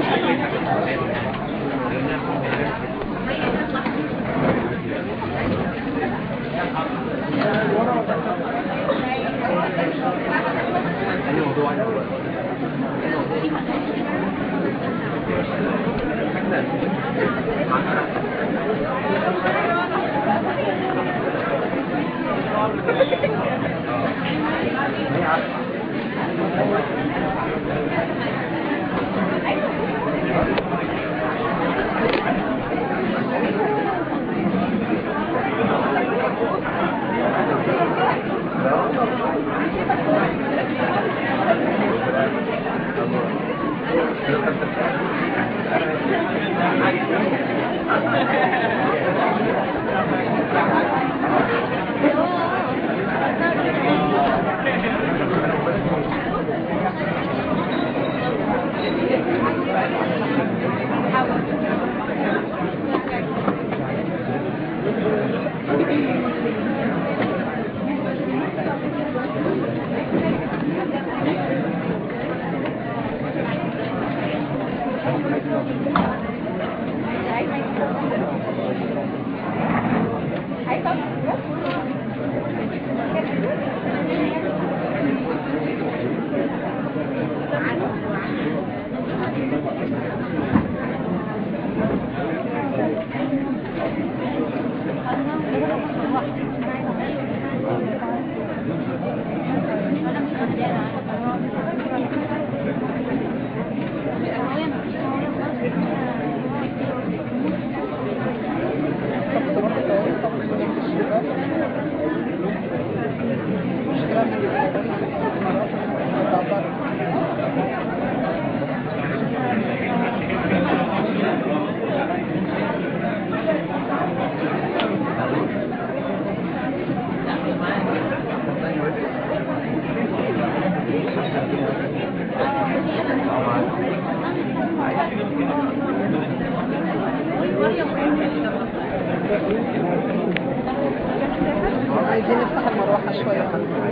عايزين نفتح المروحة شوية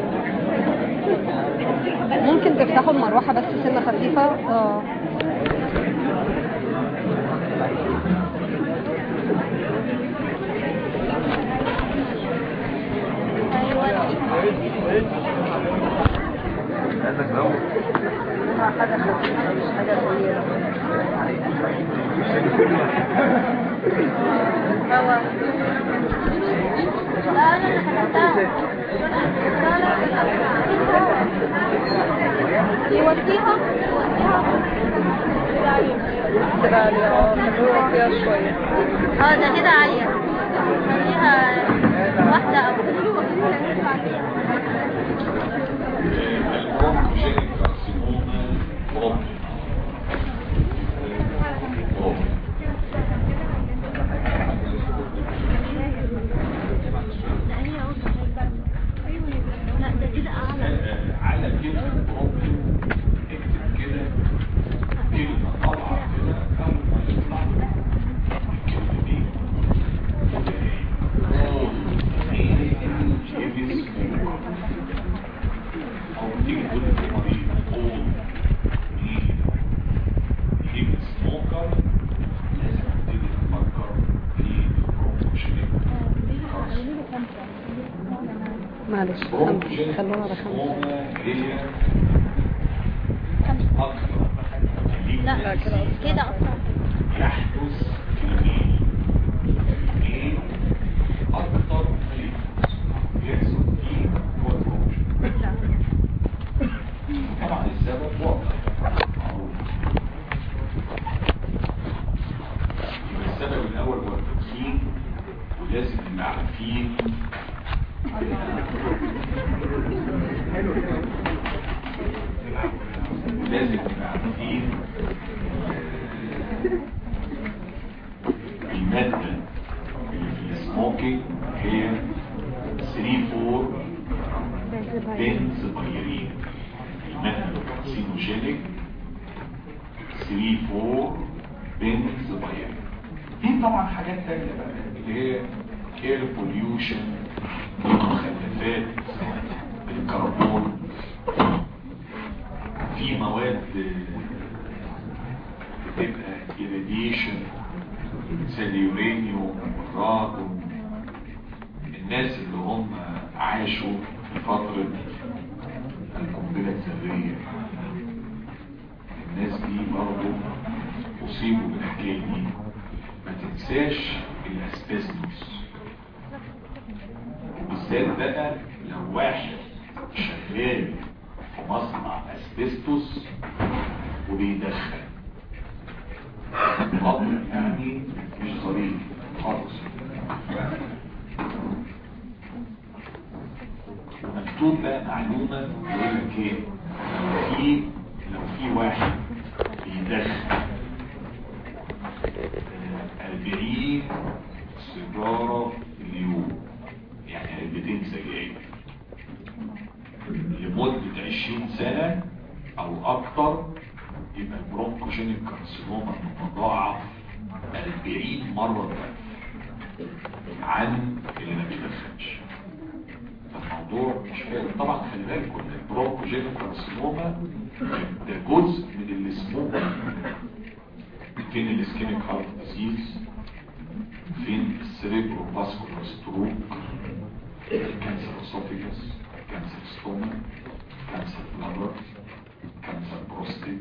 ممكن تفتحوا المروحة بس سنة خفيفة اه حاجة خفيفة مش حاجة كبيرة هوا يوديها كده عالية اه خلوها فيها شوية اه ده كده عالية خليها واحدة او البرونكوجينيك كارسينوما بروبلم بروبلم لا ده كده اعلى على كلمة بروبلم اكتب كده كلمة طالعة كده أول ما يطلع الكلمة دي أو تيجي تقول للمريض قول يجيب سموكر لازم تبتدي تفكر في البروبوشنال معلش خم- خلونا على خمسة هي أكثر لا كده اصلا يحدث في الميل ايه اكتر ميل يحصل فيه هو الكوشن طبعا السبب واضح معروف. يبقى السبب الاول هو التوكسين ولازم نبقى عارفين لازم نبقى عارفين المادة اللي في السموكينج هي 3 4 بنزبيرين المادة الكارسينوجينيك 3 4 بنزبيرين في طبعا حاجات تانية بقى اللي هي اير بوليوشن المخلفات الكربون في مواد تبقى irradiation سيليورينيو رادو الناس اللي هم عاشوا في فترة القنبلة الذرية الناس دي برضه أصيبوا بالحكاية دي ما تنساش الأسبستوس وبالذات بقى لو واحد شغال في مصنع أسبستوس وبيدخن قبل يعني مش ظريف خالص مكتوب بقى معلومة يقول لك ايه لو في لو في واحد بيدخن أربعين سيجارة في اليوم يعني علبتين سجاير لمدة عشرين سنة أو أكتر يبقى البرونكوجينيك كارسينوما متضاعف 40 مرة ضعف عن اللي ما بيدخنش فالموضوع مش فاهم طبعا خلي بالكم ان البرونكوجينيك كارسينوما ده جزء من اللي اسمه فين الاسكيميك هارت ديزيز فين السريبرو فاسكولار ستروك كانسر اسوفيجاس كانسر ستوما كانسر بلادر كانسر بروستيت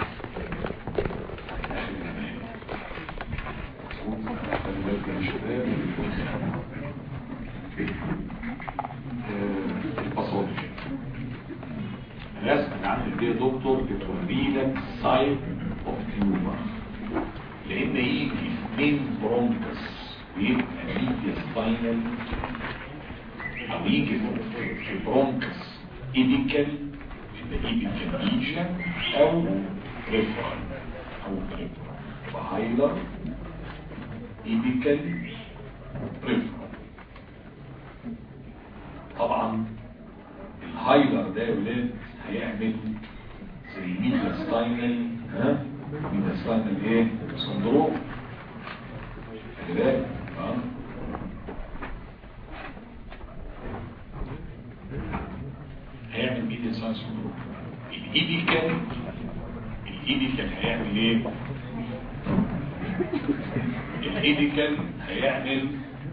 الباثولوجي الرسمه اللي عامل دي دكتور بتوري لك سايت اوف تيومر لان يجي من برونكس ويبقى ميديا سباينال او يجي في برونكس ايديكال يبقى ايديكال ليجن او ريفرال او ريفرال فهايلر ايديكال ريفرال طبعا الهايلر ده يا ولاد هيعمل زي ميديا ستاينال ها ميديا ستاينال ايه سندروم خلي بالك ها هيعمل ميديا ستاينال سندروم الايديكال الايديكال هيعمل ايه الايديكال هيعمل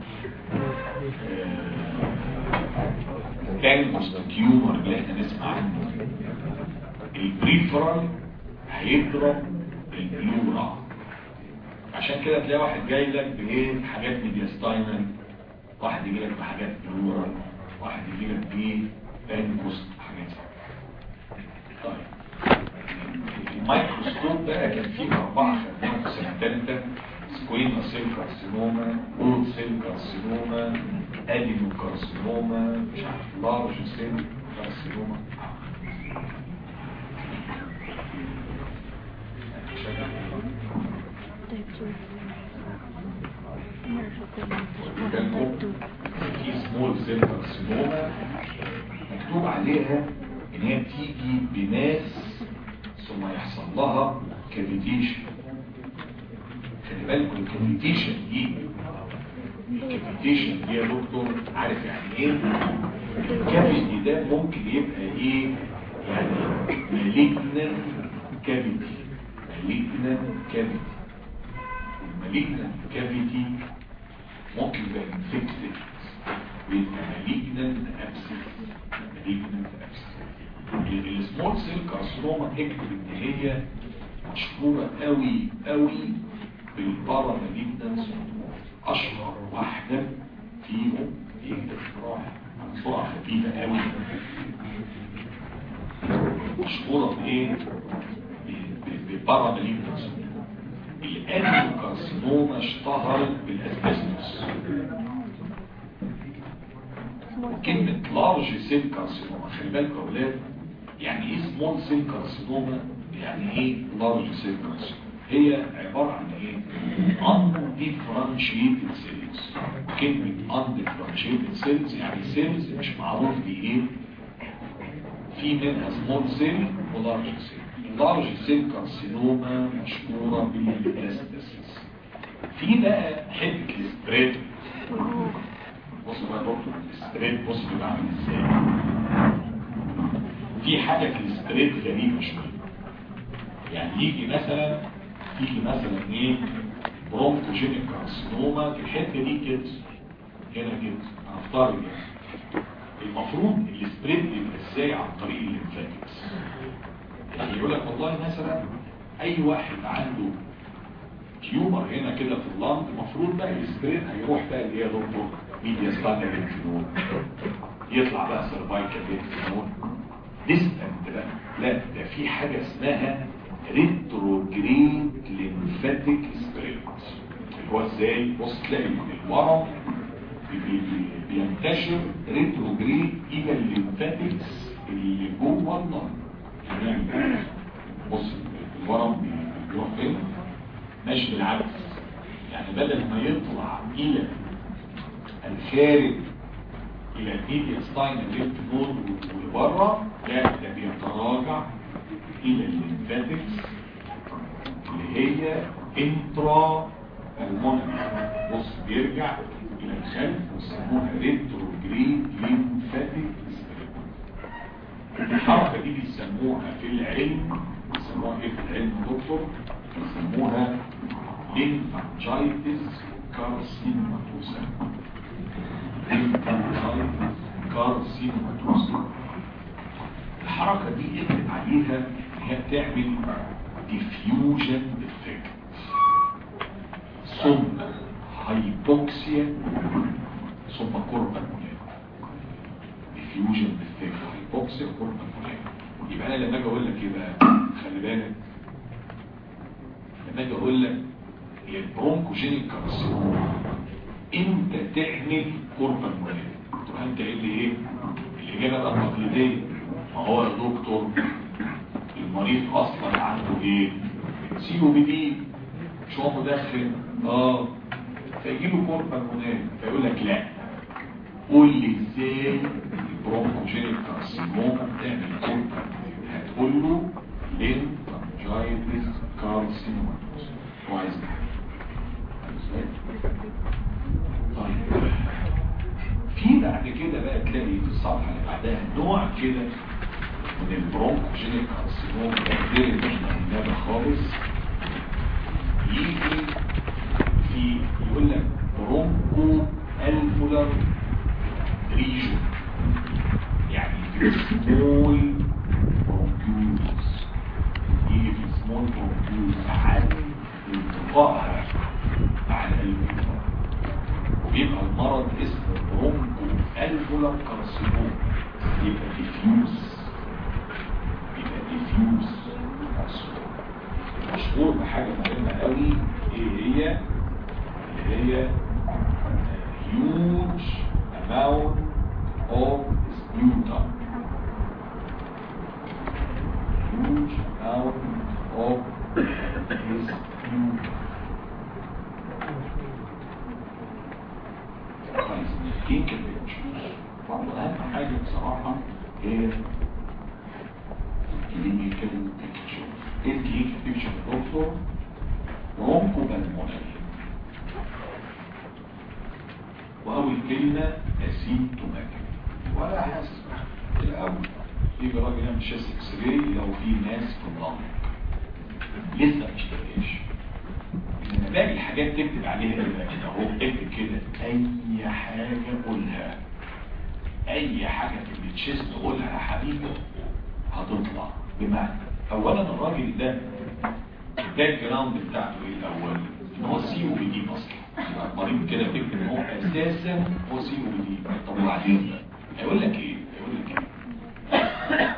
تانجوس تيومر اللي احنا نسمع عنه البريفرال هيضرب البلورا عشان كده تلاقي واحد جاي لك بايه حاجات ميدياستاينال واحد يجي لك بحاجات بلورا واحد يجي لك بايه تانجوس حاجات طيب الميكروسكوب بقى كان فيه اربعه خدناهم في سنه ثالثه سكويما سيل كارسينوما اول سيل كارسينوما ادينو كارسينوما مش عارف لارج سيل كارسينوما في سمول سيل كارسينوما مكتوب عليها ان هي بتيجي بناس ثم يحصل لها كافيتيشن خلي بالكم الكافيتيشن دي الكافيتيشن دي يا دكتور عارف يعني ايه الكافيتي ده ممكن يبقى ايه يعني مالجنان كافيتي مالجنان كافيتي المالجنان كافيتي ممكن يبقى انفكتد ويبقى مالجنان ابسس مالجنان ابسس السمول سيل كارسينوما اكتب ان هي مشهورة قوي قوي بالبارا مالجنانس اشهر واحدة فيهم هي الاختراع بسرعة خفيفة قوي مشهورة بايه بالبارا مالجنانس الانيو كارسينوما اشتهرت بالاسبستوس كلمة لارج سيل كارسينوما خلي بالك يا اولاد يعني ايه سمول سيل كارسينوما يعني ايه لارج سيل كارسينوما هي عبارة عن ايه undifferentiated cells كلمة undifferentiated cells يعني cells مش معروف دي ايه في منها سمول سيل ولارج سيل اللارج سيل كارسينوما مشهورة بالميتاستاسيس في بقى حتة السبريد بص بقى دكتور السبريد بص بيبقى عامل ازاي في حاجة في السبريد غريبة شوية يعني يجي مثلا تيجي مثلا ايه برونكوجينيك كارسينوما في الحته دي كده هنا كده هنفترض يعني المفروض السبريد يبقى ازاي عن طريق الليمفاتكس يعني يقول لك والله مثلا اي واحد عنده تيومر هنا كده في اللنج المفروض بقى السبريد هيروح بقى اللي هي دكتور ميديا ستانا لينفنود يطلع بقى سيرفايكال لينفنود ديستنت بقى لا ده في حاجه اسمها ريتروجريد ليمفاتيك سبريد اللي هو ازاي بص تلاقي الورم بي- بي- بينتشر ريتروجريد الى الليمفاتكس اللي جوه اللنج يعني بص الورم بي- بيروح فين ماشي بالعكس يعني بدل ما يطلع الى الخارج الى الميديا ستاين الليمف نود ولبره لا ده بيتراجع الى الليمفاتكس اللي هي انترا المونري بص بيرجع الى الخلف ويسموها ريتروجريد ليمفاتيك الحركه دي بيسموها في العلم بيسموها ايه في العلم يا دكتور بيسموها ليمفانجايتس كارسينوماتوسا ليمفانجايتس كارسينوماتوسا الحركه دي اكتب عليها ان هي بتعمل ديفيوجن افكت ثم هايبوكسيا ثم كوربا ديفيوجن افكت هايبوكسيا كوربا يبقى انا لما اجي اقول لك ايه بقى خلي بالك لما اجي اقول لك هي البرونكوجينيك كارسينوما امتى تعمل كوربا تبقى انت قايل لي ايه الاجابه بقى التقليديه ما هو يا دكتور المريض اصلا عنده ايه سي او بي دي مش هو مدخن اه فيجي له كوربا هناك فيقول لك لا قول لي ازاي البرونكوجينيك كارسينوما بتعمل كوربا هتقول له لينفانجايتس كارسينوما هو عايز ازاي طيب في بعد كده بقى تلاقي في الصفحه اللي بعدها نوع كده من البرونكوجينيك كارسينوما ده غير اللي احنا قلناه ده خالص يجي في يقول لك برونكو الفولار ريجون يعني في سمول برونكيوز يجي في سمول برونكيوز عن انتقائها مع القلب وبيبقى المرض اسمه برونكو الفولار كارسينوما يبقى ديفيوز يبقى ديفيوز مشهور بحاجة مهمة قوي ايه هي اللي هي huge amount of sputum huge amount of sputum كويس كيك البيتشوز برضه اهم حاجة بصراحة هي clinical picture ايه الكلينيكال بيكتشر يا دكتور برونكو بالمونري واول كلمه اسيمتوماتيك ولا حاسس الاول يجي راجل يعمل شيست اكس راي لو في ناس في الضغط لسه ما اشتغلش انما باقي الحاجات تكتب عليها كده اهو اكتب كده اي حاجه قولها اي حاجه في التشيست قولها يا حبيبي هتطلع بمعنى اولا الراجل ده الباك جراوند بتاعته ايه الاول ان هو سي او بي دي اصلا يبقى المريض كده بيكتب ان هو اساسا هو سي او بي دي طب وبعدين هيقول لك ايه هيقول لك ايه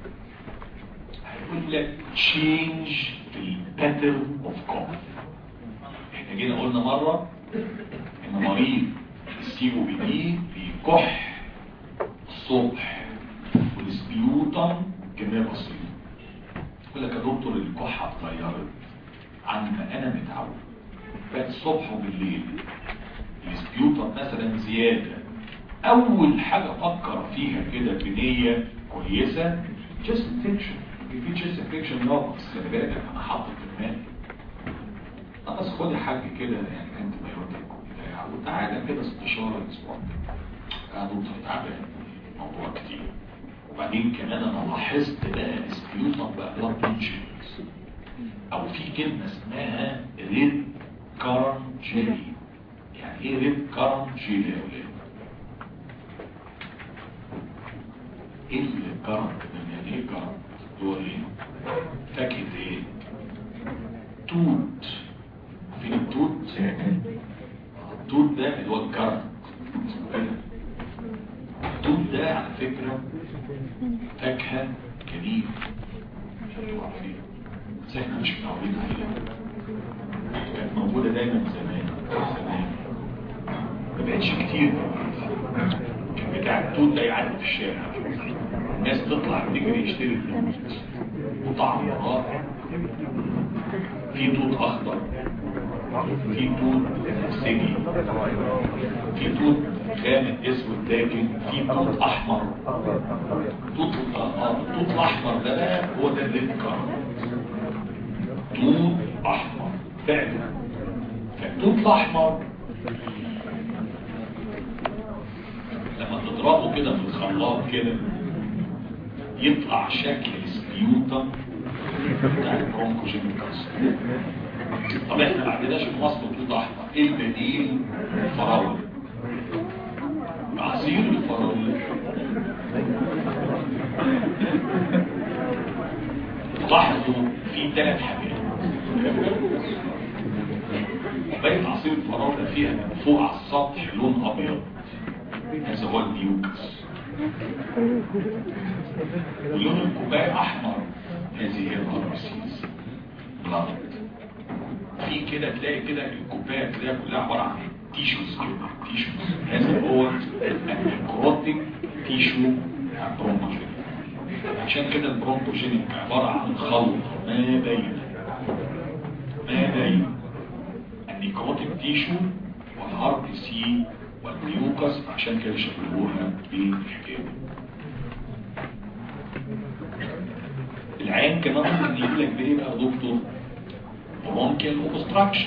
هيقول لك تشينج في الباترن اوف كوف احنا جينا قلنا مره ان مريض السي او بي دي بيكح الصبح والسبيوتم كميه بسيطه يقول لك يا دكتور الكحه اتغيرت عن ما انا متعود بقت الصبح وبالليل السبيوتم مثلا زياده اول حاجه افكر فيها كده بنيه كويسه جست انفكشن في جست انفكشن ناقص خلي بالك انا حاطط في دماغي طب بس خد يا حاج كده يعني انت بايوتيك وتعالى كده استشاره اسبوع يا دكتور تعبان موضوع كتير وبعدين كمان انا لاحظت بقى السبيوتم بقى بلاد بيتشنز او في كلمة اسمها ريد كارن جيلي يعني ايه ريد كارن جيلي يا ولاد ايه الكارن يعني ايه كارن هو ايه فاكهة ايه توت فين التوت التوت ده اللي هو الكارن التوت ده على فكرة فاكهة كريمة مش هتطلع فيه بس احنا مش متعودين عليها كانت موجودة دايما زمان زمان ما بقتش كتير دلوقتي كان بتاع التوت ده يعدي في الشارع الناس تطلع تجري يشتري التوت وطعم رائع في توت اخضر في توت بنفسجي في توت غامق اسود لكن في توت احمر توت اه التوت الاحمر ده بقى هو ده الريد كارد توت احمر فعلا فالتوت الاحمر لما تضربه كده في الخلاط كده يطلع شكل السبيوتا بتاع البرونكوجينيكاس طب احنا ما عندناش في مصر توت احمر ايه البديل الفراوله عصير الفراوله لاحظوا في ثلاث حاجات بيت عصير الفراولة فيها من فوق على السطح لون أبيض هذا هو الميوكس ولون الكوباية أحمر هذه هي الأرسيس بلاد في كده تلاقي كده الكوباية تلاقيها كلها عبارة عن تيشوز كده تيشوز هذا هو الكروتيك تيشو برونكوجينيك عشان كده البرونكوجينيك عبارة عن خلط ما بين ما بين النيكروتيك تيشو والار بي سي والميوكس عشان كده شبهوها بالحكايه العين كمان ممكن يجيب لك بايه بقى يا دكتور برونكيال اوبستراكشن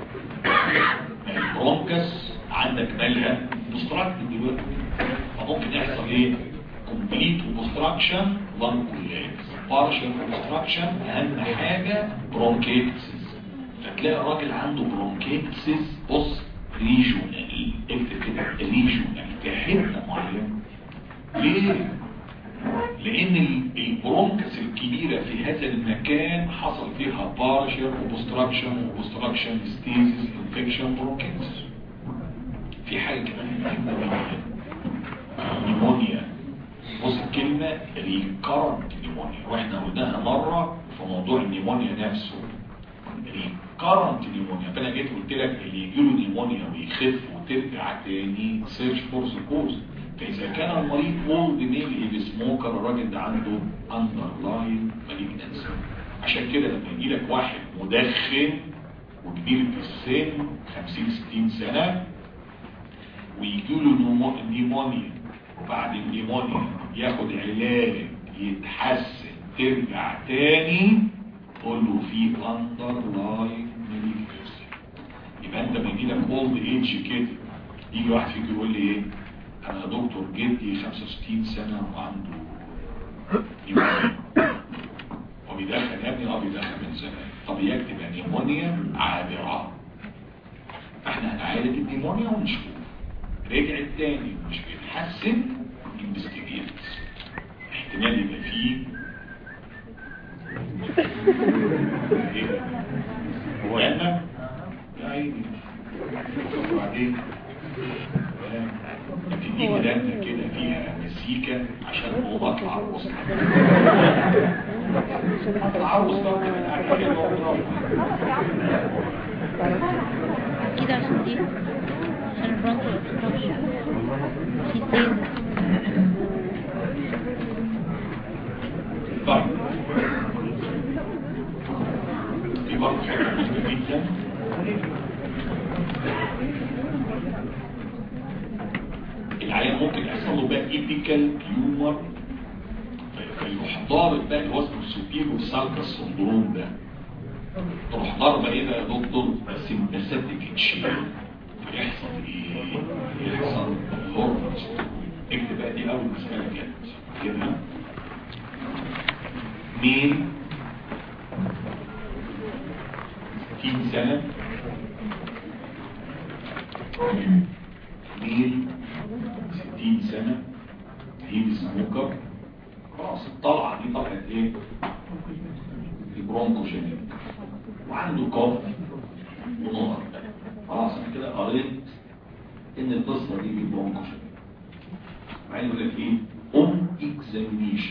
البرونكس عندك مالها اوبستراكت دلوقتي فممكن يحصل ايه كومبليت اوبستراكشن لانج كولاكس بارشل اوبستراكشن اهم حاجه برونكيتس فتلاقي الراجل عنده برونكيتسيس بص ريجونال اكتب كده ريجونال في حته معينه ليه؟ لان البرونكس الكبيره في هذا المكان حصل فيها بارشر وبستراكشن وبستراكشن ستيزيس انفكشن برونكيتس في حاجه كمان مهمه جدا نيمونيا بص الكلمه ريكارنت نيمونيا واحنا قلناها مره في موضوع النيمونيا نفسه ريكارنت نيمونيا فانا جيت قلت لك اللي يجي له نيمونيا ويخف وترجع تاني سيرش فور ذا كوز فاذا كان المريض اولد ميل بسموكر الراجل ده عنده اندرلاين مالجنسي عشان كده لما يجي لك واحد مدخن وكبير في السن 50 60 سنه ويجي له نيمونيا وبعد النيمونيا ياخد علاج يتحسن ترجع تاني قول له في اندرلاين مالجنسي يبقى انت لما يجي لك اولد ايدج كده يجي واحد فيك يقول لي ايه انا دكتور جدي 65 سنة وعنده نيمونيا وبيدخل يا ابني اه بيدخل من زمان طب يكتب نيمونيا عابرة فاحنا هنعالج النيمونيا ونشوف رجع التاني مش بيتحسن انفستيجيت احتمال يبقى فيه هو انا يا عيني وبعدين تديك لانه كده فيها مسيكة عشان هو اطلع الوسط اطلع الوسط من اكيد كده عشان دي عشان البرونكو اوبستراكشن في سيل طيب في برضه حاجة مهمة جدا العيان ممكن يحصل له بقى ايبيكال تيومر فيروح ضارب بقى اللي هو اسمه السوبيرو سالكا سندروم ده تروح ضاربه ايه بقى يا دكتور سمباثيك تشيل فيحصل ايه؟ يحصل هورمونز اكتب بقى دي اول مسألة جت كده مين 60 سنة ميل 60 سنة هيد سموكر خلاص الطلعة دي طلعت ايه البرونكوجينيك وعنده كوف ونقط خلاص انا كده قريت ان القصة دي بالبرونكوجينيك وبعدين يقول لك ايه ام اكزامينيشن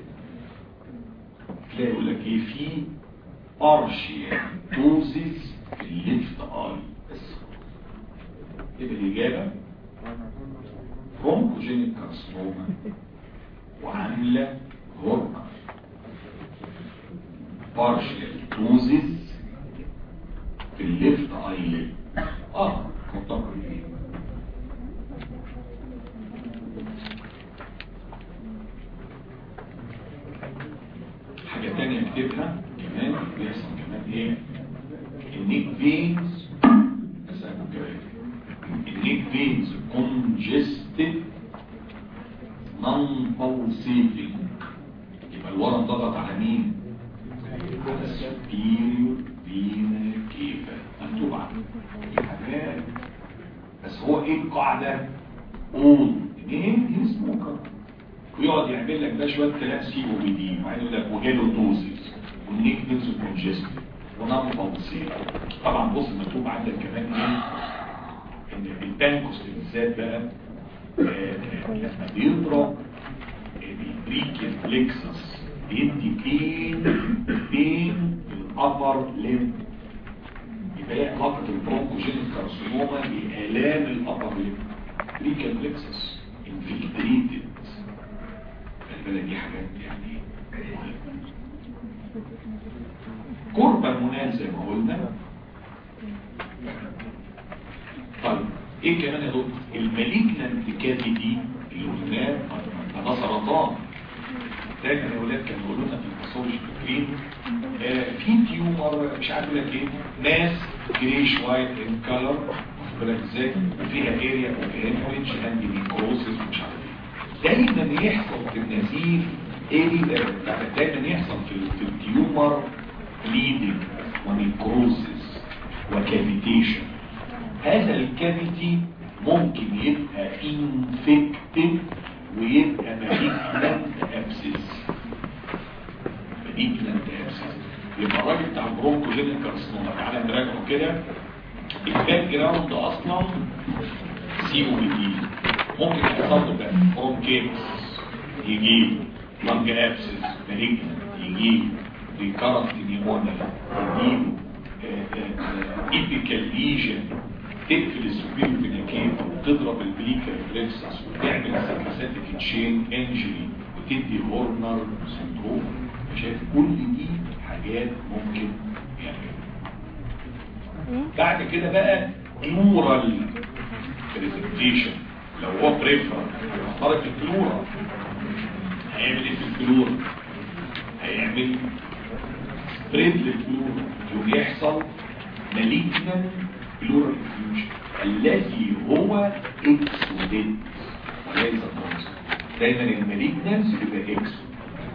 تلاقي يقول لك ايه في ارشيا توزيز في الليفت اي بس يبقى الاجابه برونكوجينيك كارسنوما وعامله هرمون بارشيال توزيز في الليفت اي اه مطلق فيه حاجة تانية اكتبها كمان بيحصل كمان ايه النيك فينز مثلا كمان النيك فينز congested non pulsating يبقى الورم ضغط على مين على السبيريور فينا كيفا مكتوب عنه دي حاجات بس هو ايه القاعدة قول ايه اسمه ويقعد يعمل لك ده شويه كلام سي او بي دي وبعدين يقول لك وجاله دوزز والنيكنز وكونجستد ونعمل بلسير طبعا بص مكتوب عندك كمان ايه ان البانكوس بالذات بقى آه، لما بيضرب البريكيال فليكسس بيدي بين بين الابر ليم يبقى ايه علاقه البرونكوجينيك كارسينوما بالام الابر ليم بريكيال فليكسس انفلتريتد بالك دي حاجات يعني قرب منال زي ما قلنا طيب ايه كمان يا دكتور المالجنانت كافيتي اللي قلناه ده سرطان دايما يا ولاد كانوا يقولوا لنا في الباثولوجي فاكرين آه في تيومر مش عارف لك ايه ناس جريش وايت ان كلر واخد بالك ازاي وفيها اريا اوف هيموريدج اند نيكروسيس مش عارف ايه دايما يحصل في النزيف ايه دايما يحصل في في التيومر بليدنج ونيكروسيس وكافيتيشن هذا الكافيتي ممكن يبقى انفكتد ويبقى مالجنانت ابسس مالجنانت ابسس يبقى الراجل بتاع البرونكوجينيك كارسينوما تعالى نراجعه كده الباك جراوند اصلا سي او بي دي ممكن يحصل له بقى برونكيتس يجيب لانج ابسس مالجنانت يجيب ريكارنت نيمونيا يجيب ايبيكال ليجن تقفل السوبيرو فينيكين وتضرب البليكا ريفلكسس وتعمل سيكاساتيك تشين انجري وتدي هورنر سندروم شايف كل دي حاجات ممكن يعني بعد كده بقى بلورال بريزنتيشن لو هو بريفرال هيخترق البلورال هيعمل ايه في البلورال هيعمل سبريد للبلورال يوم يحصل مالجنان بلورال انفيوجن الذي هو اكسودنت وليس ترانس دايما المالجنانس بيبقى اكسودنت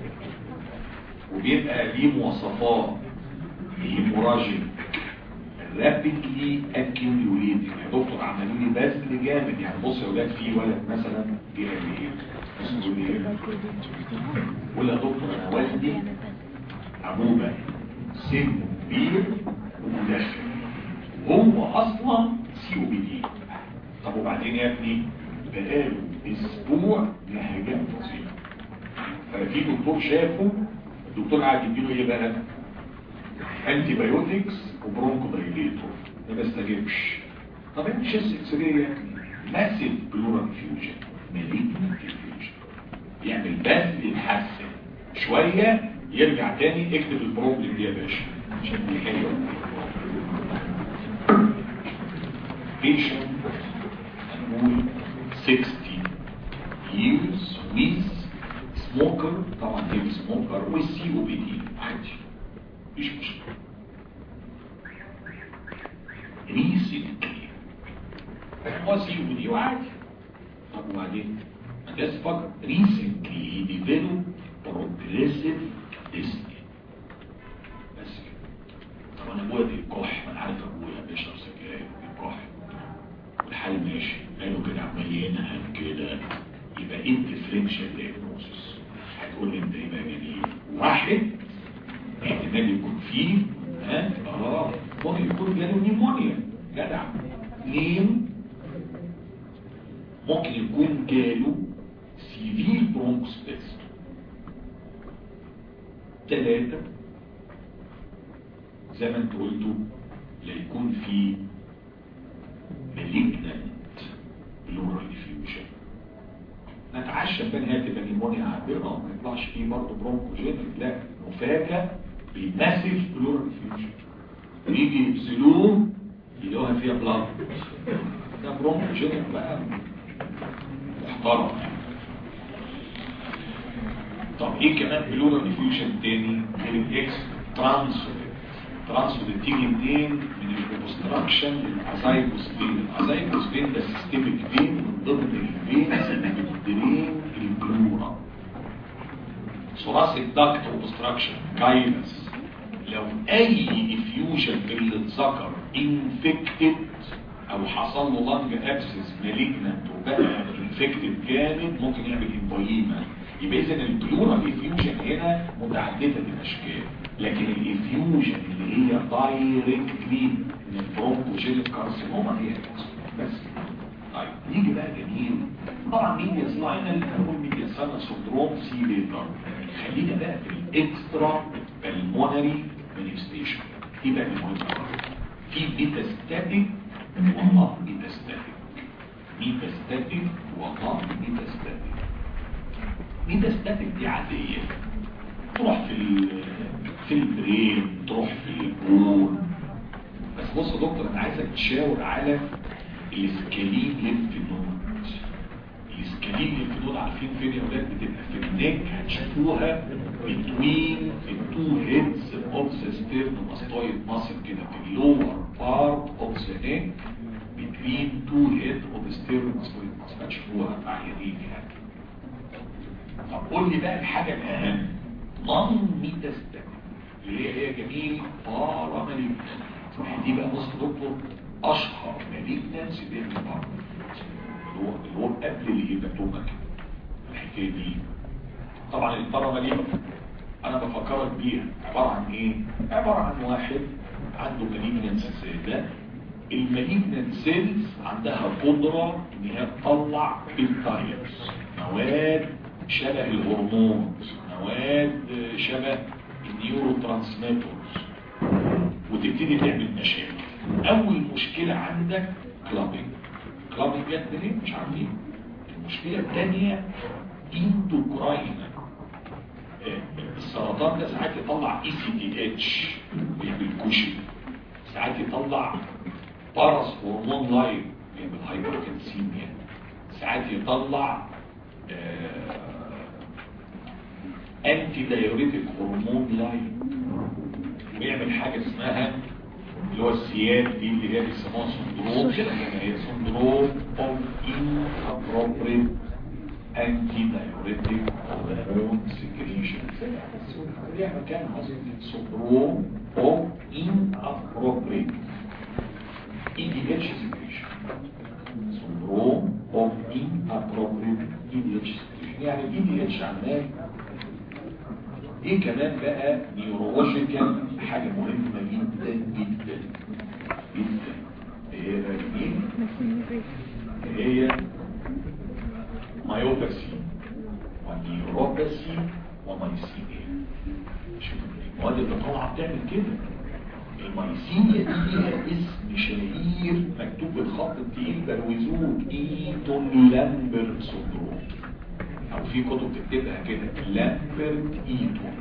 وبيبقى ليه مواصفات هيموراجيك رابيدلي اكيوميوليتنج يا دكتور عملوا لي بذل جامد يعني بص يا ولاد في ولد مثلا جه قال لي ايه بص يقول لي ايه قول يا دكتور انا والدي عموما سن كبير ومدخن هو اصلا سي او بي دي طب وبعدين يا ابني بقاله اسبوع نهجان فظيع ففي دكتور شافه الدكتور قاعد يديله ايه بقى انتي بايوتكس وبرونكو دايليتور ما بستجيبش طب انت شايف اكس راي يا ابني ماسيف بلورال فيوجن مالجنت فيوجن يعمل بس يتحسن شويه يرجع تاني اكتب البروبلم دي يا باشا عشان دي حلوه patient هنقول 60 years with smoker طبعا هي smoker with COPD عادي مش مشكلة recently هو COPD وعادي طب وبعدين ما جاز فكر recently he developed progressive dyspnea بس كده طب انا ابويا بيكح ما انا عارف ابويا بيشرب سجاير بيكح والحال ماشي قالوا كده عمال ينهج كده يبقى ايه الديفرنشال دايجنوستس هتقول لي انت يبقى جميل واحد احتمال يكون فيه ها اه ممكن يكون جاله نيمونيا جدع اثنين ممكن يكون جاله سيفير برونكوسبيس ثلاثة زي ما انت قلتوا لا يكون في malignant pleural effusion نتعشى بان هي تبقى نيمونيا عابرة وما يطلعش فيه برضه برونكوجينيك لا مفاجأة بماسيف بلورال افيوجن ويجي يبذلوه يلاقوها فيها بلاد ده برونكوجينيك بقى محترم طب ايه كمان بلورال افيوجن تاني غير الاكس ترانسفير ترانسفير تيجي منين من الاوبستراكشن للازايكوس فين الازايكوس فين ده سيستميك فين من ضمن الفينز اللي بتدرين البلورا ثوراسيك داكت اوبستراكشن كاينس لو اي افيوجن اللي اتذكر انفكتد او حصل له لانج ابسس مالجنت وبقى انفكتد جامد ممكن يعمل امبويما يبقى اذا البلورال افيوجن هنا متعدده الاشكال لكن الافيوجن اللي هي دايركتلي من البرونكوجينيك كارسينوما هي بس طيب نيجي بقى جميل طبعا مين يصنع لنا اللي هنقول مين يصنع سندروم سي ليتر خلينا بقى في الاكسترا بالمونري مانيفستيشن دي بقى المهمه في ميتاستاتيك والله ميتاستاتيك ميتاستاتيك والله ميتاستاتيك ميتاستاتيك دي عاديه تروح في في البرين تروح في البون بس بص يا دكتور انا عايزك تشاور على الاسكالين ليمف نود الاسكالين ليمف نود عارفين فين يا اولاد بتبقى في النك هتشوفوها between the two heads of the sternomastoid muscle كده في اللور part of the neck between two heads of the sternomastoid muscle هتشوفوها في عيانين يعني طب قول لي بقى الحاجة الأهم نون ميتاستاتيك اللي هي هي جميل باراماليك دي بقى بص دكتور اشهر مالجنانس بين البار اللي هو اللي هو قبل الهيباتوما كده الحكايه دي طبعا الباراماليك انا بفكرك بيها عباره عن ايه عباره عن واحد عنده مالجنانس زي ده المالجنانت سيلز عندها قدره ان هي تطلع بيبتايدز مواد شبه الهرمون مواد شبه النيورو ترانسميترز وتبتدي تعمل مشاكل اول مشكلة عندك كلابينج كلابينج جت منين مش عارفين المشكلة الثانية اندوكراين السرطان ده ساعات يطلع اي سي دي اتش بالكوشن ساعات يطلع باراس هرمون لاين بالهايبركنسيميا ساعات يطلع انتي دايوريتك هرمون لاين ويعمل حاجة اسمها اللي هو السياد دي اللي هي بيسموها سندروم كده كما هي سندروم اوف ان ابروبريت انتي دايوريتك هرمون سكريشن ليها مكان حصل سندروم اوف ان ابروبريت اي دي اتش سكريشن سندروم اوف ان ابروبريت اي دي اتش سكريشن يعني الاي دي اتش عمال ايه كمان بقى نيورولوجيكال حاجة مهمة جدا جدا جدا هي مين هي مايوباسي ونيوروباسي ومايسيميا شوف المواد اللي طالعه بتعمل كده المايسيميا دي ليها اسم شهير مكتوب بالخط التقيل بروزوك ايتون لامبرت سندروم او في كتب تكتبها كده لامبرت ايتون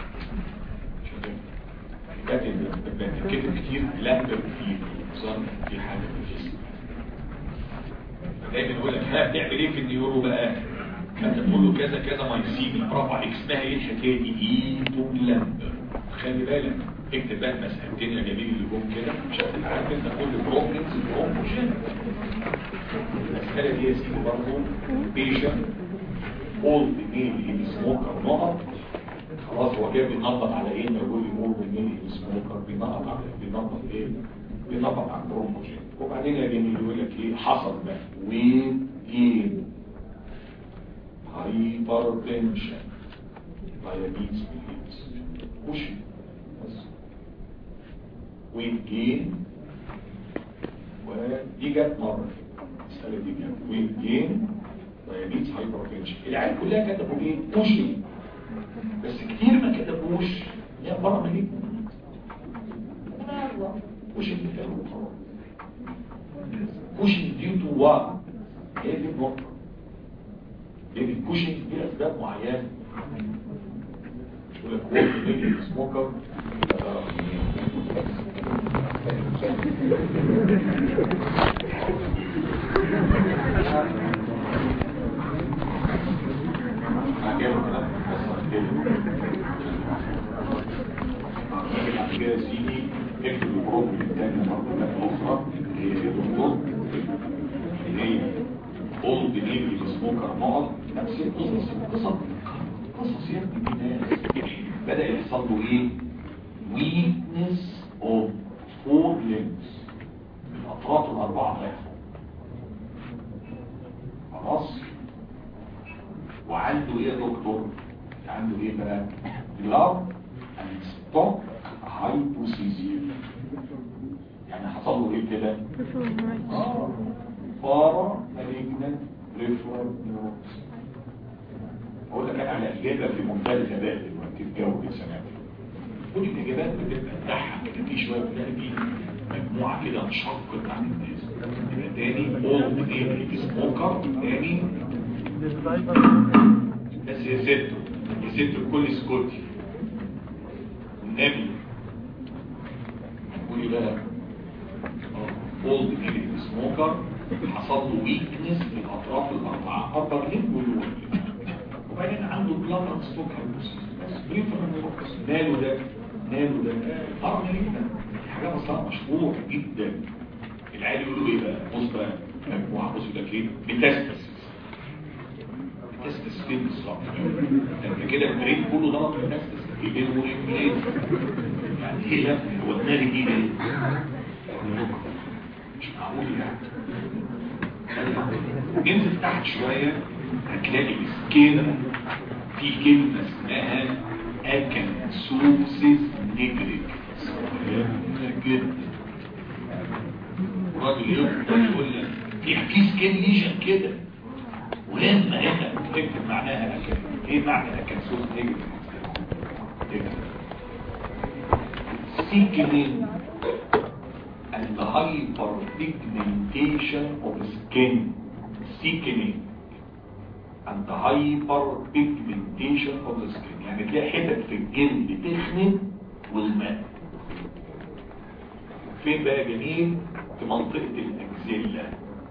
بتتكتب كتير لامبرت ايتون ظن في حاجه في الجسم دايما يقول لك ها بتعمل ايه في النيورو بقى فانت تقول له كذا كذا مايسيمي برافو عليك اسمها ايه الحكايه دي ايتون لامبرت خلي بالك اكتب بقى المسألتين يا جميل اللي جم كده مش عارف انت كل بروبلمز بروبوجين المسألة دي يا سيدي برضه بيشن اولد ميل اللي سموكر نقط خلاص هو كده بينطط على ايه ما يقول لي مور بالميني سموكر بينطط على بينطط ايه بينطط على البروموجين وبعدين يا جميل يقول لك ايه حصل بقى ويت جين هايبر تنشن diabetes mellitus مش بس ويت جين ودي جت مرة المسألة دي جت ويت جين diabetes hypertension العيال كلها كتبوا ايه بوشي بس كتير ما كتبوش يا مرة مليك وش اللي كانوا خلاص pushing due to what هي دي النقطة لأن البوشنج دي أسباب معينة يقول لك هو بيجي سموكر بعد كده سيدي اكتب البروجرام الثاني مرة أخرى هي دكتور اللي هي اولد نيل سموكر نقط نفس القصص قصص قصص يا ابني دي ناس بدأ يحصل له ايه weakness of four limbs الاطراف الاربعه بتاعتهم خلاص وعنده ايه يا دكتور عنده ايه بقى blood and stock hypothesia يعني حصل له ايه كده اه فارا مالجنت ريفرال نيوروز اقول لك انا على اجابه في منتهى الغباء دلوقتي الجو دي سنه كل الاجابات بتبقى تضحك كده في شويه تلاقي في مجموعه كده انشقت عن الناس يبقى تاني اولد ايه سموكر تاني بس يا ستو يا ستو الكل سكوتي والنبي قولي بقى اولد ايه سموكر حصل له ويكنس في الاطراف الاربعه ابر ليب واللور وبعدين عنده بلاتر ستوك بس بريفر ماله ده ماله ده ارمى جدا حاجه بسيطه مشهور جدا العيال يقولوا ايه بقى بص بقى مجموعه بص لك ايه بتستس بتستس فين بالظبط انت كده البريد كله ضرب بتستس ايه وايه يعني ايه يا ابني هو دماغي دي ليه مش معقول يعني انزل تحت شوية هتلاقي السكين في كلمة اسمها اكنسوسيس نيجريك جدا الراجل يفضل يقول لك في في سكين ليجن كده ولازم هنا تكتب معناها اكن ايه معنى اكنسوس نيجريك سيكلين and the hyperpigmentation of skin thickening and the hyperpigmentation of the skin يعني تلاقي حتت في الجلد تخنن والماء فين بقى جميل في منطقة الأكزيلا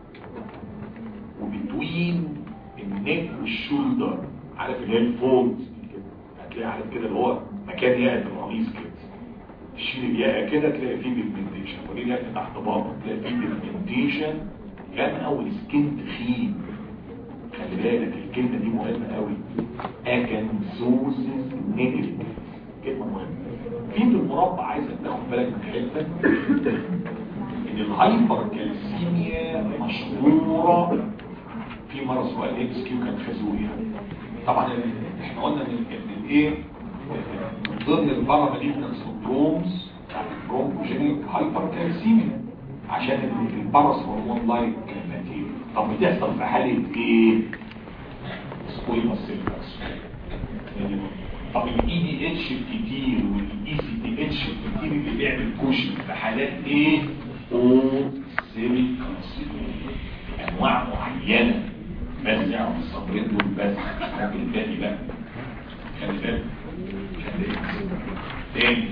وبتوين النك والشولدر عارف اللي هي الفولد هتلاقي عارف كده اللي هو مكان يقعد القميص كده تشيل الياقة كده تلاقي فيه بيجمنتيشن ودي لك تحت بابا تلاقي فيه بيجمنتيشن كان اول سكين تخين خلي بالك الكلمة دي مهمة قوي اكنسوسيس نيجريك كلمة مهمة في في المربع عايزك تاخد بالك من حتة ان الهايبر كالسيميا مشهورة في مرة سؤال ام اس كيو كان خازوق يعني طبعا احنا قلنا ان الايه من ضمن الباراماليجنال سندرومز بتاعت البرونكوجينيك هايبر كالسيميا عشان البارس هرمون لايك ماتيريال طب بتحصل في حالة ايه؟ سكويما سيلفاس طب الاي دي اتش كتير والاي سي تي اتش كتير اللي بيعمل كوشن في حالات ايه؟ او سيمي انواع معينة بس يعني الصبرين دول بس لكن الباقي بقى خلي بالك خلي بالك تاني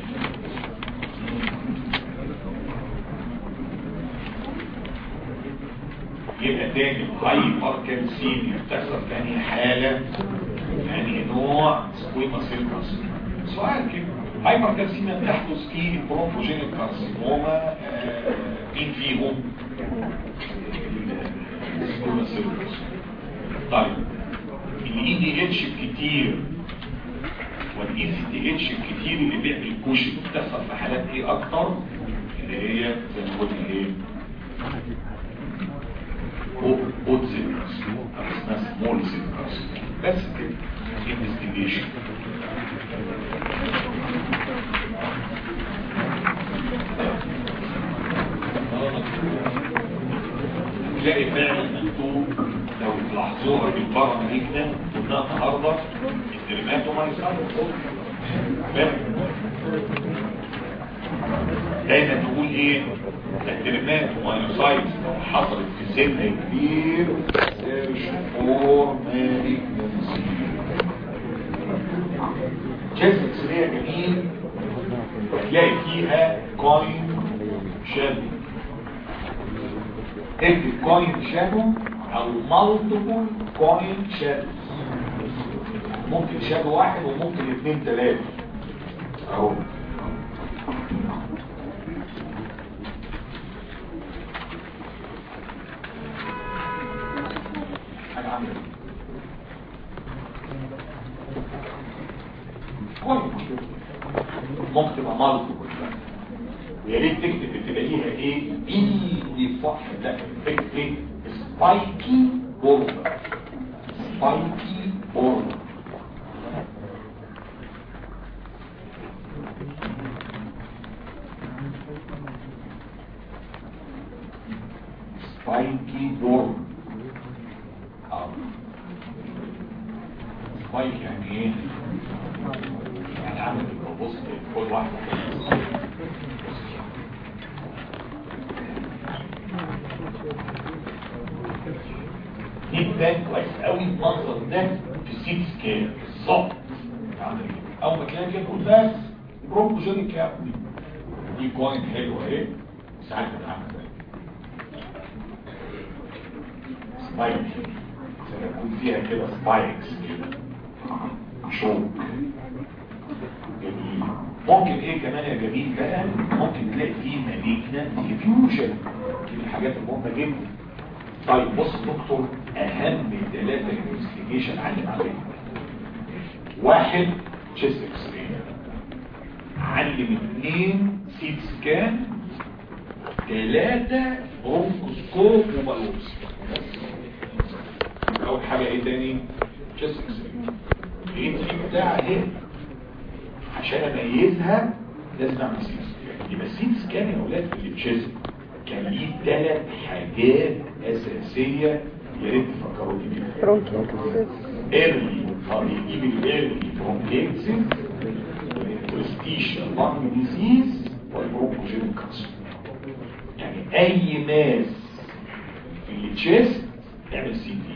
يبقى تاني هايبر كالسيميا بتحصل تاني حالة تاني نوع سكويما سيلكاس سؤال كده هايبر كالسيميا بتحدث في البرونكوجينيك كارسينوما آه، مين فيهم؟ سكويما سيلكاس طيب الاي دي اتش كتير والاي سي تي اتش الكتير اللي بيعمل كوشن بتحصل في حالات ايه اكتر اللي هي زي ما قلنا ايه بود سيلز او اسمها سمول سيلز بس كده انفستيجيشن تلاقي فعلا مكتوب لو تلاحظوها في البره مالجنا قلنا النهارده الترمات وما يصابوا دايما نقول ايه الترمات ومايوسايتس لو حصلت في سن كبير سيرش فور مالجنسي جيسكس ليه جميل هتلاقي فيها كوين شادو اكتب كوين شادو او مالتيبل كوين شادو ممكن شادو واحد وممكن اثنين ثلاثة اهو حاجة عاملة كوين ممكن تبقى مالتيبل ويا ريت تكتب تلاقيها ايه ايه صح لا تكتب ايه سبايكي بوردر سبايكي بوردر سبايكي بوردر اه سبايك يعني ايه يعني عامل بص كل واحد جدا كويس قوي المنظر ده في السيت سكان بالظبط اول ما تلاقي كده تقول بس برونكوجينيك يا ابني دي كوين حلوه اهي ساعات بتعمل سبايك سيكون فيها كده سبايكس كده شوك جميل ممكن ايه كمان يا جميل بقى ممكن تلاقي فيه ماليجنا ديفيوجن دي الحاجات المهمه جدا طيب بص دكتور اهم ثلاثة انفستيجيشن علم عليهم واحد تشيست اكس علم اثنين سيت سكان ثلاثة برونكوسكوب وبالوبس اول حاجة ايه تاني تشيست اكس ايه بتاع ايه عشان اميزها لازم اعمل سيت سكان يبقى السيت سكان يا اولاد في التشيست كان ليه ثلاث حاجات اساسيه يا ريت تفكروا دي برونكيتس ايرلي اه يجيب الايرلي برونكيتس والانترستيشن لانج ديزيز والبرونكوجين كانسر يعني اي ماس في التشيست اعمل سي تي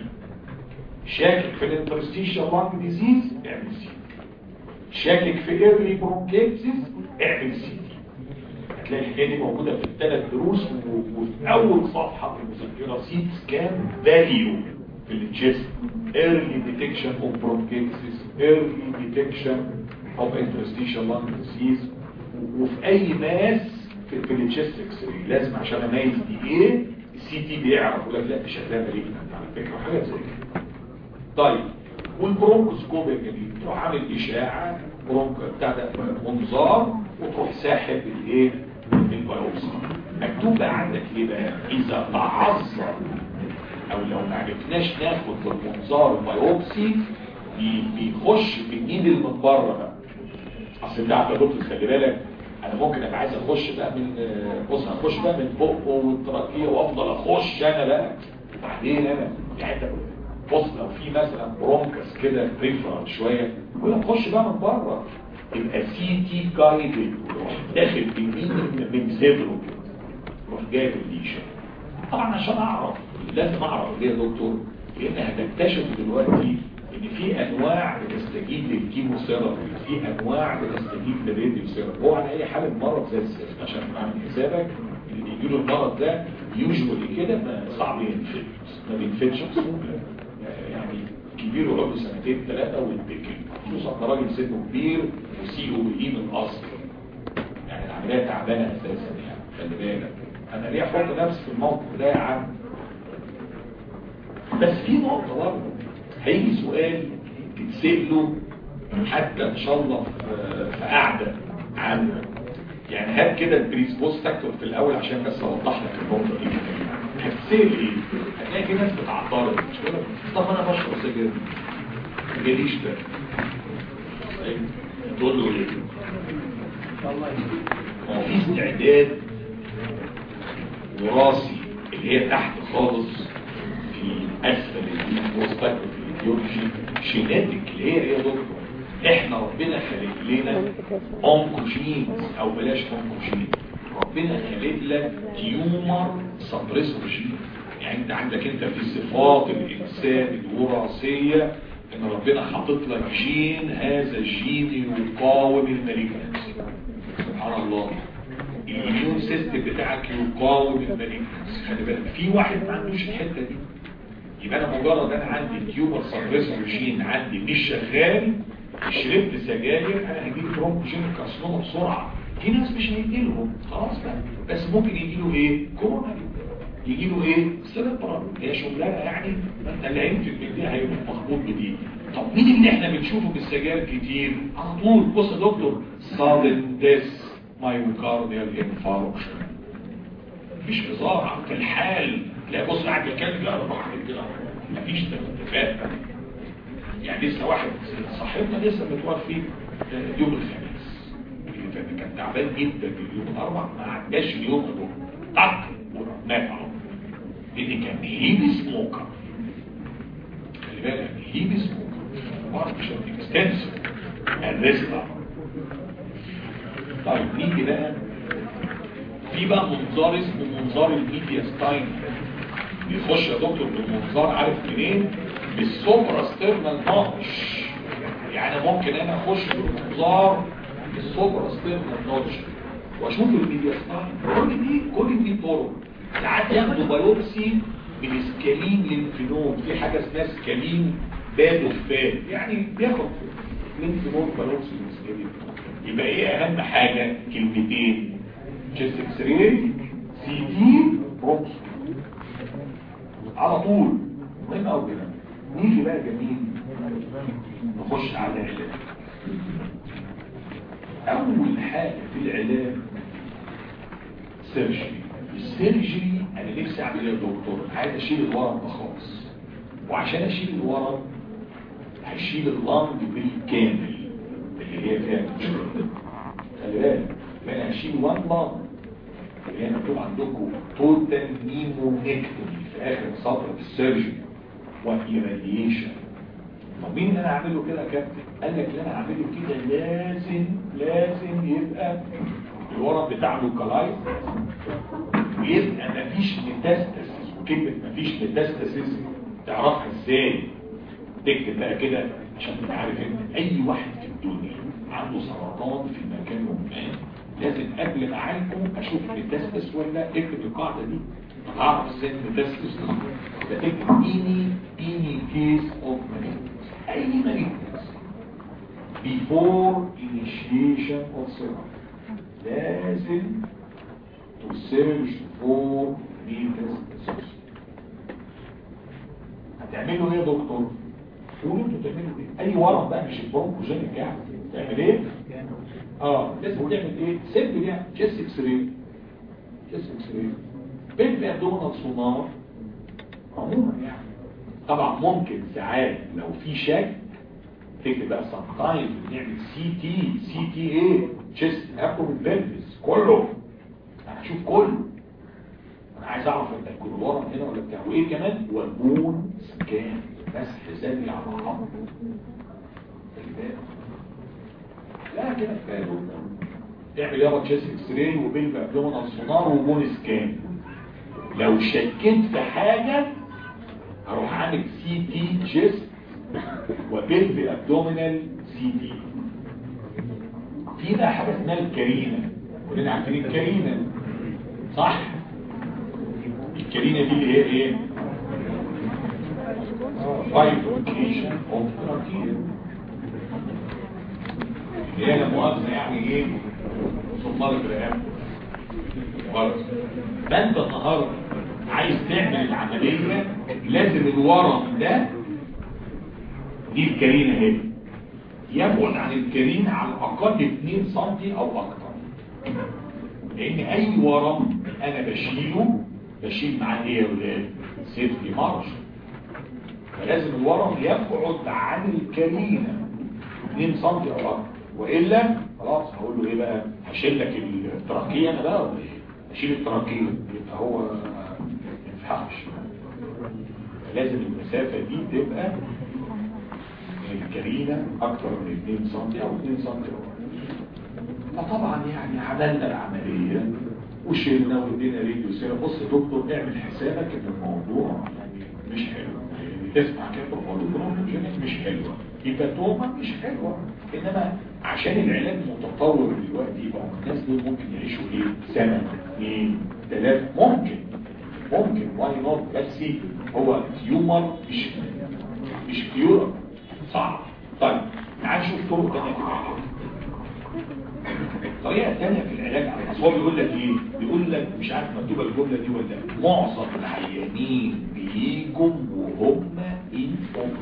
شاكك في الانترستيشن لانج ديزيز اعمل سي تي شاكك في ايرلي برونكيتس اعمل سي تي هتلاقي الحكايه دي موجوده في الثلاث دروس وفي اول صفحه في المذكره سيت سكان فاليو في التشيست early detection of bronchitis early detection of interstitial lung disease وفي اي ماس في, في التشيست اكس راي لازم عشان اميز دي ايه السي تي بيعرف يقول لك لا دي شكلها مالجنت على فكره حاجه زي كده طيب والبرونكوسكوب يا جميل تروح عامل اشاعه برونك بتاع ده منظار وتروح ساحب الايه البيوبسي مكتوب بقى عندك ايه بقى اذا تعذر او لو ما عرفناش ناخد بالمنظار البيوبسي بيخش في الايد اللي من بره بقى اصل انت عارف يا دكتور خلي بالك انا ممكن ابقى عايز اخش بقى من بص اخش بقى من بقه والتراكيه وافضل اخش انا بقى وبعدين انا يعني انت بص لو في مثلا برونكس كده بريفرال شويه ولا تخش بقى من بره يبقى سي تي جايدد داخل بمين من صدره روح جايب الليشه طبعا عشان اعرف لازم اعرف ليه يا دكتور لان هتكتشف دلوقتي ان في انواع بتستجيب للكيموثيرابي في انواع بتستجيب للراديو ثيرابي هو على اي حاله مرض زي السيف عشان تعمل حسابك اللي بيجي له المرض ده يوجوالي كده ما صعب ينفد ما بينفدش بسهوله يعني كبير وعنده سنتين ثلاثه ويتكل خصوصا ده راجل سنه كبير وسي او اي من الاصل يعني العمليه تعبانه اساسا يعني خلي بالك انا ليه احط نفسي في الموقف ده يا عم بس في نقطه برضه هيجي سؤال تتسال له حتى ان شاء الله في في قعده عامه يعني هات كده البريسبوز فاكتور في الاول عشان بس اوضح لك النقطه دي هتسال ايه هتلاقي في ناس بتعترض مش كده طب انا بشرب سجاير ما جاليش ده طيب، تقول له ايه هو في استعداد وراثي اللي هي تحت خالص في اسفل البريسبوز فاكتور في الايديولوجي جيناتيك اللي هي ايه يا دكتور احنا ربنا خلق لنا اونكوجينز او بلاش اونكوجين ربنا خلق لك تيومر سبريسور جين يعني انت عندك انت في صفات الانسان الوراثيه ان ربنا حاطط لك جين هذا الجين يقاوم المالجنسي سبحان الله الاميون سيستم بتاعك يقاوم المالجنسي خلي بالك في واحد ما عندوش الحته دي يبقى انا مجرد انا عندي تيومر سبريسور جين عندي مش شغال شربت سجاير انا هجيب برونكوجين كارسينوما بسرعه في ناس مش هيجيلهم خلاص بقى بس ممكن يجيله ايه كورونا يجيله ايه سيربرال هي شغلانه يعني ما انت اللي هينفق من دي هيبقى مخبوط بدي طب مين اللي احنا بنشوفه بالسجاير كتير على طول بص يا دكتور sudden death myocardial infarction مفيش هزار في الحال لا بص قاعد بيتكلم كده انا بحكي كده مفيش اتفاق يعني لسه واحد صاحبنا لسه متوفي يوم الخميس اللي فات كان تعبان جدا اليوم الاربع ما عداش اليوم ده طق مات على طول لان كان هيبي سموكر خلي بالك هيبي سموكر ما مش اكستنسيف الريستا طيب نيجي بقى في بقى منظار اسمه منظار الميديا ستاين بيخش يا دكتور بالمنظار عارف منين بالسوبرا ستيرنال نوتش يعني ممكن انا اخش بالمنظار بالسوبرا ستيرنال نوتش واشوف الميديا ستاين كل دي كل دي طرق ساعات ياخدوا بايوبسي من سكالين للفينوم في حاجه اسمها سكالين باد وفاد يعني بياخد لينفينوم بايوبسي من سكالين يبقى ايه اهم حاجه كلمتين تشيست اكس راي سي دي بروكس على طول مهم قوي كده نيجي بقى جميل نخش على العلاج اول حاجه في العلاج سيرجري السيرجري انا نفسي اعمل ايه يا دكتور عايز اشيل الورم ده خالص وعشان اشيل الورم هشيل اللنج بالكامل اللي هي فيها خلي بالك انا هشيل وان لنج اللي هي مكتوب عندكم توتال نيمونكتومي في اخر سطر في السيرجري وايراديشن طب مين اللي انا اعمله كده يا كابتن قال لك اللي انا اعمله كده لازم لازم يبقى الورم بتاع لوكالايز ويبقى مفيش ميتاستاسيس وكلمه مفيش ميتاستاسيس تعرفها ازاي تكتب بقى كده عشان تبقى عارف انت اي واحد في الدنيا عنده سرطان في مكان ما لازم قبل ما اعالجه اشوف ميتاستاسيس ولا اكتب القاعده دي هعرف ازاي ميتاستاسيس فتكتب اني اني كيس اوف malignancy اي malignancy before initiation of therapy لازم to search for metastasis هتعملوا ايه يا دكتور؟ قولوا انتوا تعملوا ايه؟ اي ورم بقى مش البرونكوجينيك يعني تعمل ايه؟ اه لازم تعمل ايه؟ سيمبل يعني جيست اكس راي جيست اكس راي بين ابدومينال سونار عموما يعني طبعا ممكن ساعات لو في شك تكتب بقى سام تايم بنعمل سي تي سي تي ايه تشيست ابدومين بلفس كله انا هشوف كله انا عايز اعرف انت يكون الورم هنا ولا بتاع وايه كمان والبون سكان مسح زي على العظم لا كده كفايه تعمل يابا تشيست اكس راي وبين ابدومينال سونار وبون سكان لو شكيت في حاجة هروح عامل سي تي جيست وبيلف ابدومينال سي تي في بقى حاجة اسمها الكرينة كلنا عارفين الكرينة صح الكرينة دي اللي هي ايه فايبريكيشن اوف تراكير اللي هي لا مؤاخذة يعني ايه صمارة رقاب غلط فانت النهارده عايز تعمل العملية لازم الورم ده دي الكرينة اهي يبعد عن الكرين على الاقل 2 سم او اكتر لان اي ورم انا بشيله بشيل معاه ايه يا ولاد سيفتي مارش فلازم الورم يبعد عن الكرينه 2 سم او اكتر والا خلاص هقول له ايه بقى هشيل لك التراكيه انا بقى ولا ايه اشيل التراكيه يبقى هو ما ينفعش لازم المسافه دي تبقى من الكرينه اكتر من 2 سم او 2 سم فطبعا يعني عملنا العمليه وشيلنا وادينا راديو سيرا بص يا دكتور اعمل حسابك ان الموضوع يعني مش حلو يعني تسمع كده بروجينيك مش حلوه هيباتوما مش حلوه انما عشان العلاج متطور دلوقتي يبقى الناس دول ممكن يعيشوا ايه سنه اثنين ثلاثه ممكن ممكن واي نوت بس هو تيومر مش مش كيورا صعب طيب تعال نشوف طرق ثانيه في العلاج الطريقه الثانيه في العلاج على هو بيقول لك ايه بيقول لك مش عارف مكتوبه الجمله دي ولا لا معظم العيانين بيجوا وهم ان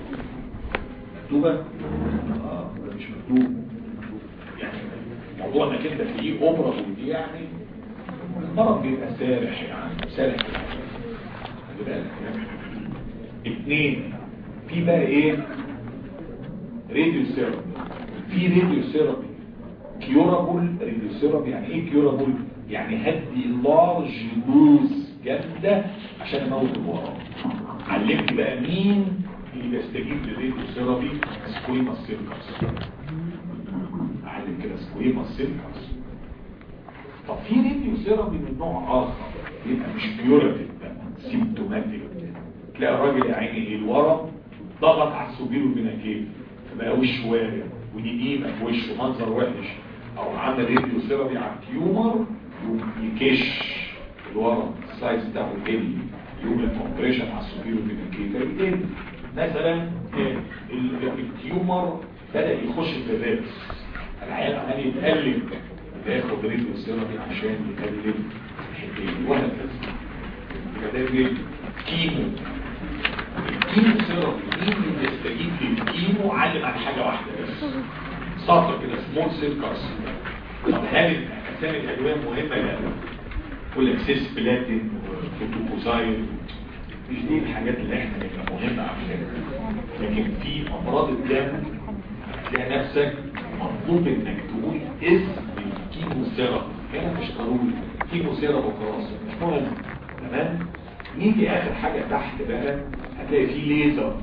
مكتوبه اه ولا مش مكتوب يعني موضوع انك انت تلاقيه اوبرا دي يعني المرض بيبقى سارح يعني سارح خلي بالك يعني. اثنين في بقى ايه راديو ثيرابي في راديو ثيرابي كيورابل راديو ثيرابي يعني ايه كيورابل يعني هدي لارج دوز جامده عشان اموت الورم علمت بقى مين اللي بيستجيب للراديو ثيرابي سكويما سيركس علم كده سكويما سيركس طب في راديو ثيرابي من نوع اخر يبقى مش كيوراتيف بقى سيمتوماتيك تلاقي الراجل يا عيني الورم ضغط على السوبيرو بناكيف فبقى وشه وارم وديديمه في وشه منظر وحش او عمل راديو ثيرابي على التيومر يكش الورم السايز بتاعه يقل يوم الكومبريشن على السوبيرو بناكيف يقل مثلا التيومر بدا يخش في الريبس العيال عمال يتقلب ياخد راديو ثيرابي عشان يقلل الحته وهكذا يبقى ده ايه كيمو الكيمو ثيرابي مين اللي بيستجيب للكيمو علم عن حاجه واحده بس سطر كده سمول سيل كارسينوما طب هل اسامي الادويه مهمه لا يقول لك سيس بلاتين وفوتوكوزايد مش دي الحاجات اللي احنا نبقى مهمه عشانها لكن في امراض الدم هتلاقي نفسك مطلوب انك تقول اسم الكيمو ثيرابي هنا مش ضروري كيمو ثيرابي وخلاص مش مهم تمام نيجي اخر حاجه تحت بقى هتلاقي فيه ليزر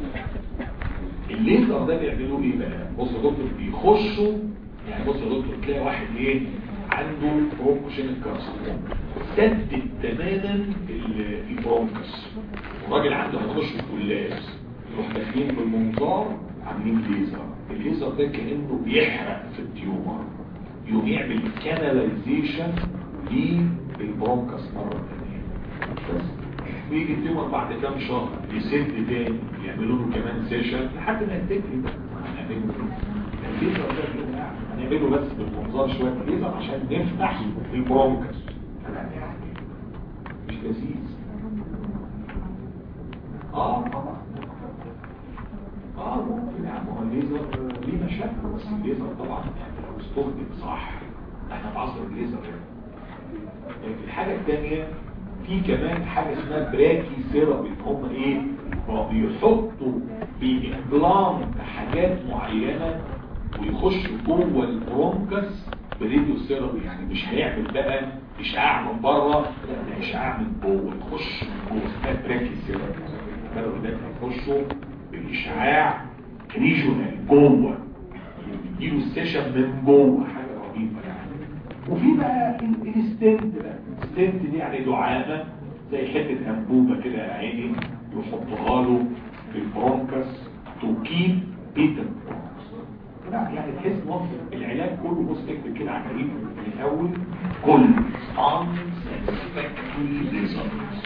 الليزر ده بيعملوه ايه بقى بص يا دكتور بيخشوا يعني بص يا دكتور تلاقي واحد ايه عنده برونكوشينيك كارسينوما سدد تماما البرونكس الراجل عنده هيخش الكلاس يروح داخلين بالمنظار عاملين ليزر الليزر ده كانه بيحرق في التيومر يقوم يعمل كاناليزيشن للبرونكس مره ثانيه بس ويجي التيومر بعد كام شهر يسد تاني يعملوا له كمان سيشن لحد ما ينتهي هنعمله الليزر ده هنعمله بس بالمنظار شويه ليزر عشان نفتح البرونكس يعني مش لذيذ اه طبعا اه ممكن يا عم هو الليزر ليه مشاكل بس الليزر طبعا يعني لو استخدم صح احنا في عصر الليزر يعني الحاجه الثانيه في كمان حاجة اسمها براكي سيرابي هم ايه بيحطوا بإقلام حاجات معينة ويخشوا جوه البرونكس بريديو سيرابي يعني مش هيعمل بقى اشعاع من بره لا ده اشعاع من جوه يخش من جوه اسمها براكي سيرابي بدأوا ده يخشوا بالاشعاع ريجونال جوه يديله السيشن من جوه حاجة رهيبة يعني وفي بقى الستنت بقى الستنت دي يعني دعامة زي حتة أنبوبة كده يا عيني يحطها له في البرونكس تو كيب بيتا برونكس لا يعني تحس نص العلاج كله بص اكتب كده على الجريد من الأول كل unsatisfactory results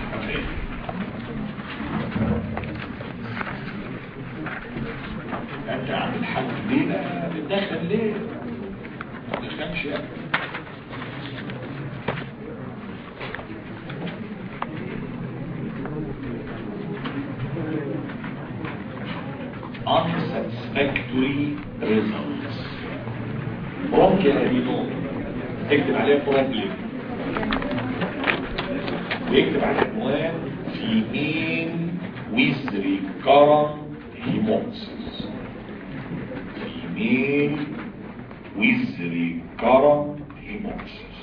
انت عم الحل ليه بقى بتدخل ليه ما تفهمش يا unsatisfactory ريزلتس برونكيال ادينوما تكتب عليها بروبلم ويكتب على العنوان فيمين with recurrent hemolysis female with recurrent hemolysis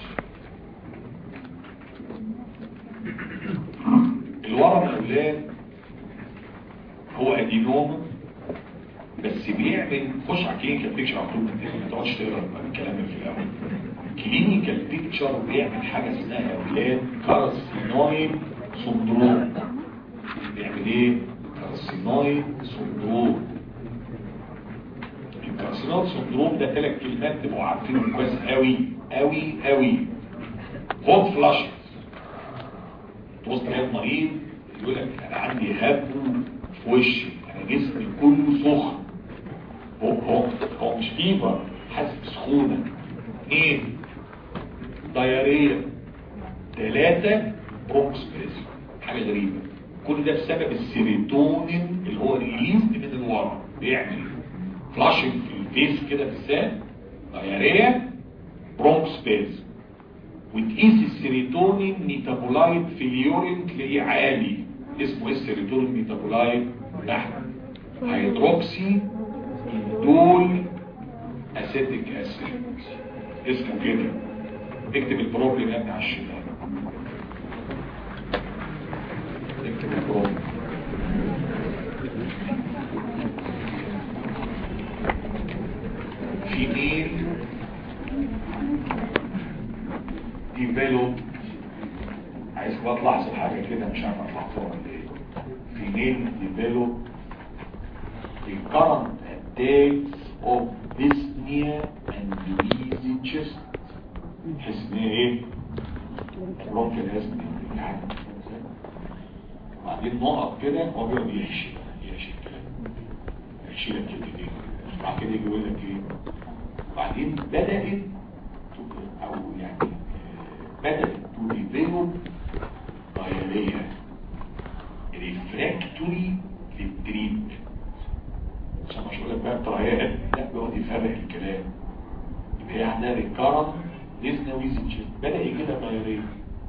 الورم اولاد هو ادينوما بس بيعمل خش على كلينيكال بيكتشر على طول ما تقعدش تقرا الكلام اللي في الاول كلينيكال بيكتشر بيعمل حاجه اسمها يا اولاد كارسينويد سندروم بيعمل ايه كارسينويد سندروم الكارسينويد سندروم ده ثلاث كلمات تبقوا عارفينهم كويس قوي قوي قوي هوت فلاش توصل تلاقي المريض يقول لك انا عندي هب في وشي انا جسمي كله سخن هو هو هو مش فيبر حاسس بسخونه اثنين دايريه ثلاثه بروكسبيز حاجه غريبه كل ده بسبب السيروتونين اللي هو ريليزد من الورم بيعمل فلاشنج في الفيس كده بالذات دايريه برونكسبيز وتقيس السيروتونين ميتابولايت في اليورين تلاقيه عالي اسمه ايه السيروتونين ميتابولايت تحت هيدروكسي دول اسيتيك اسيد اسمه كده اكتب البروبلم يا ابني على الشمال اكتب البروبلم female developed عايز بقى تلاحظ حاجة كده مش عارف اطلعها ولا ايه female developed recurrent attacks of dyspnea and wheezy chest تحس ان هي ايه ممكن لازم يعني بعدين نقط كده هو بيقعد يحشي يحشي الكلام يحشي لك كده ايه بعد كده يجي يقول لك ايه بعدين بدأت او يعني بدأت to develop diarrhea refractory للتريتمنت عشان مش هقول لك بقى الطريقات لا بيقعد يفرق الكلام يبقى هي عندها ريكارن ديزنا ويزنجن بدأ يجي لها دايريه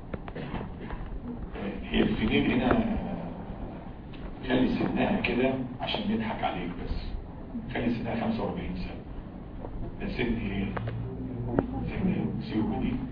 هي الفينيل هنا خلي سنها كده عشان نضحك عليك بس خلي سنها 45 سنة ده سن ايه؟ سن سيوبي دي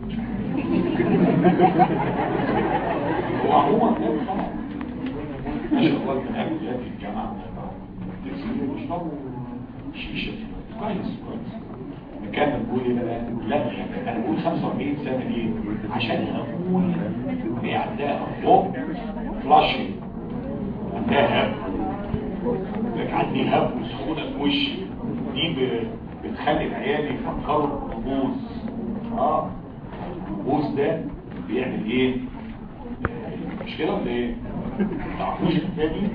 هو عموما ده طبعا ما شاء الله البنات دلوقتي في الجامعة تكسير وشرب شيشة كويس كويس نكمل بقول ايه بقى لا يعني انا بقول 45 سنة ليه عشان اقول هي عندها فوق فلاشي عندها هب لك عندي هب وسخونة في وشي دي ب- بتخلي العيال يفكروا بنبوذ اه النبوذ ده بيعمل ايه مش كده ولا ايه تعرفوش التاني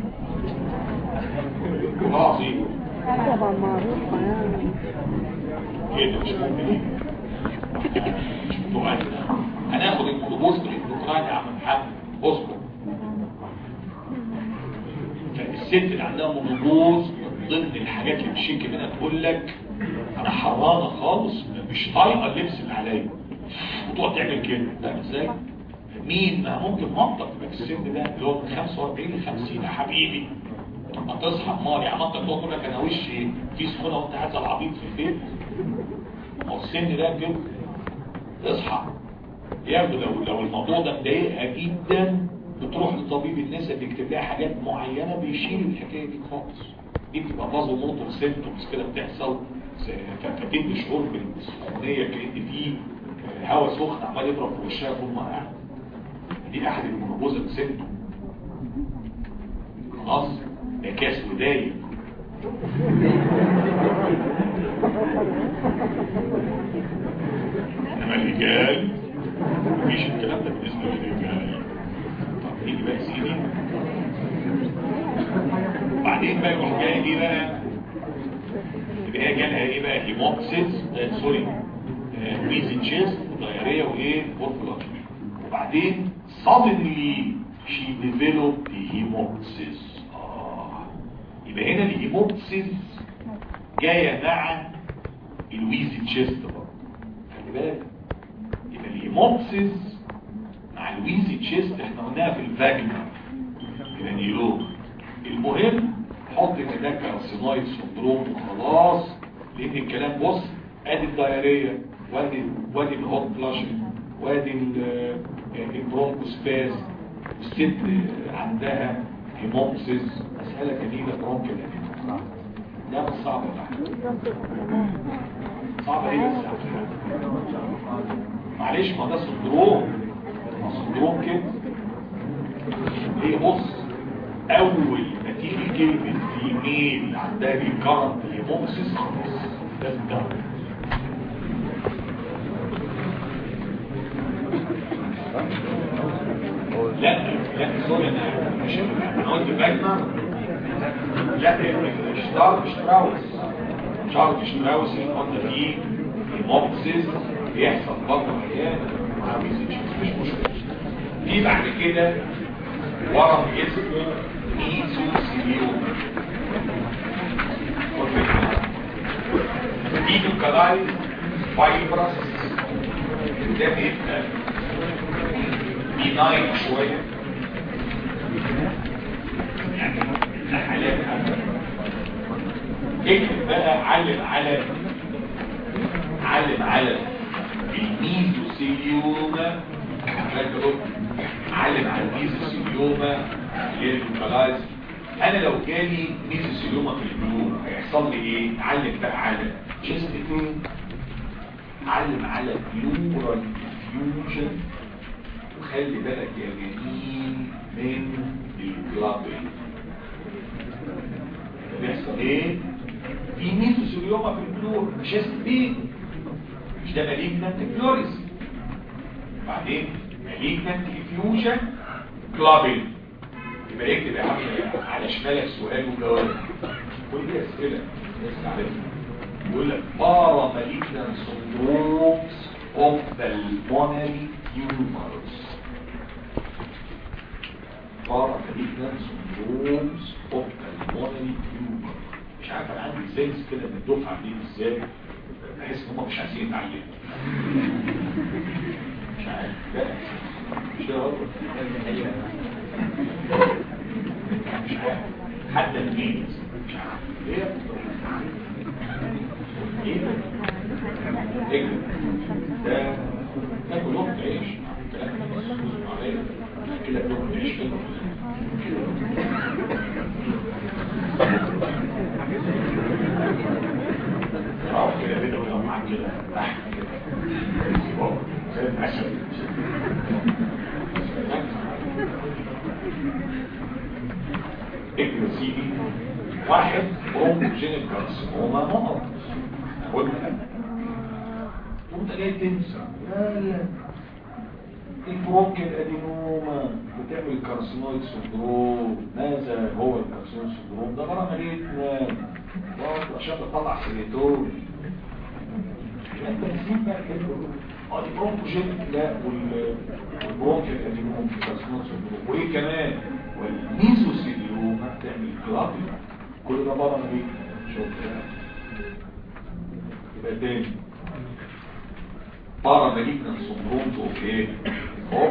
والله العظيم طبعا معروفة يعني كده مش ممكن مش متوقع هناخد الكلوبوز بالاندوكراين يا عم محمد اصبر فالست اللي عندها مونوبوز من ضمن الحاجات اللي بتشيك منها تقول لك انا حرانه خالص مش طايقه اللبس اللي عليا وتقعد تعمل كده فاهم ازاي؟ مين ما ممكن منطق تبقى في السن ده اللي هو من 45 ل 50 يا حبيبي ما تصحى امال يعني منطق تقول لك انا وشي في سخونه وانت قاعد زي العبيط في البيت هو السن ده كده تصحى ياخدوا لو لو الموضوع ده مضايقها جدا بتروح لطبيب النساء بيكتب لها حاجات معينه بيشيل الحكايه دي خالص دي بتبقى بازو موتور سيمتومز كده بتحصل فتدي شعور بالسخونيه كان في هواء سخن عمال يضرب في وشها طول ما قاعد دي احد المنبوذه سيمتوم خلاص ده كاس ودايق انما الرجال مفيش الكلام ده بالنسبه للرجال طب نيجي بقى يا سيدي بعدين بقى يروح جاي ايه بقى يبقى هي جالها ايه بقى هيموكسيس آه سوري آه ويزي تشيست ودايريا وايه بورفلاج وبعدين suddenly she developed the hemolysis آه. يبقى هنا الهيموكسيس جايه مع الويزي تشيست برضه خلي بالك يبقى الهيموبسيس مع الويزي تشيست احنا قلناها في الفاجنا يبقى نيرو المهم حط كده كارسينويد سندروم وخلاص لان الكلام بص ادي الدايريه وادي وادي الهوت فلاشنج وادي ال- البرونكوسباز والست عندها هيموبسيس مساله جميله برونكل ده مش صعب يا أحمد. صعب ايه بس يا أحمد؟ معلش ما ده سندروم ما سندروم كده ليه بص اول ما تيجي كلمه فيميل عندها ريكارنت هيموبسيس خلاص لازم تعرف لا لا سوري انا مش انا قلت باجنا لا شتار شتراوس شارك شتراوس اللي قلنا فيه هيموبسيس بيحصل برضه احيانا مع ميزيتش مش مشكله في بعد كده ورم اسمه ميزوسيليوم ايدو كلايز فايبرس ده بيبقى بيناين شوية يعني ده حالات اكتب بقى علم على علم على الميزوسيليوما علم على الميزوسيليوما اللي هي اللوكالايز انا لو جالي ميزوسيليوما في البلوم هيحصل لي ايه علم بقى على جست فين علم على بلورال فيوجن وخلي بالك يا جميل من الجلابين بيحصل ايه في ميزوسيليوما في البلور جست فين مش ده مالجنانت فلوريس بعدين مالجنانت فيوجن كلابين يبقى اكتب يا عم على شمالك سؤال وجواب كل دي اسئله الناس عارفها يقول لك بارا مالجنانت سندرومز اوف بالمونري تيومرز بارا مالجنانت سندرومز اوف بالمونري تيومرز مش عارف انا عندي سنس كده من الدفعه دي بالذات بحس ان هم مش عايزين يتعلموا مش عارف لا مش ده غلط مش عارف حتى الميت مش عارف ايه ايه ده ايه ده ده كلهم تعيش كلام عليه كده كلهم تعيش كده تعرف كده بيته ولا معاك كده تحت كده زي العسل اكتب سيدي واحد بروموجينيك كارسينوما نقط قلنا وانت جاي تنسى لا لا البروكل ادينوما بتعمل كارسينويد سندروم ماذا هو الكارسينويد سندروم ده مرة مليتنا برضه عشان تطلع سيريتول انت نسيت بقى كده اه دي برونكوجينيك لا وال- والبرونكل ادينوما كارسينويد سندروم وايه كمان والميزوسيليوما بتعمل كلابي كل ده بره مليتنا شوف يبقى تاني بارا مالجنا سندروم اوف ايه اوف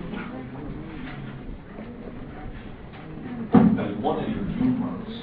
pulmonary tumors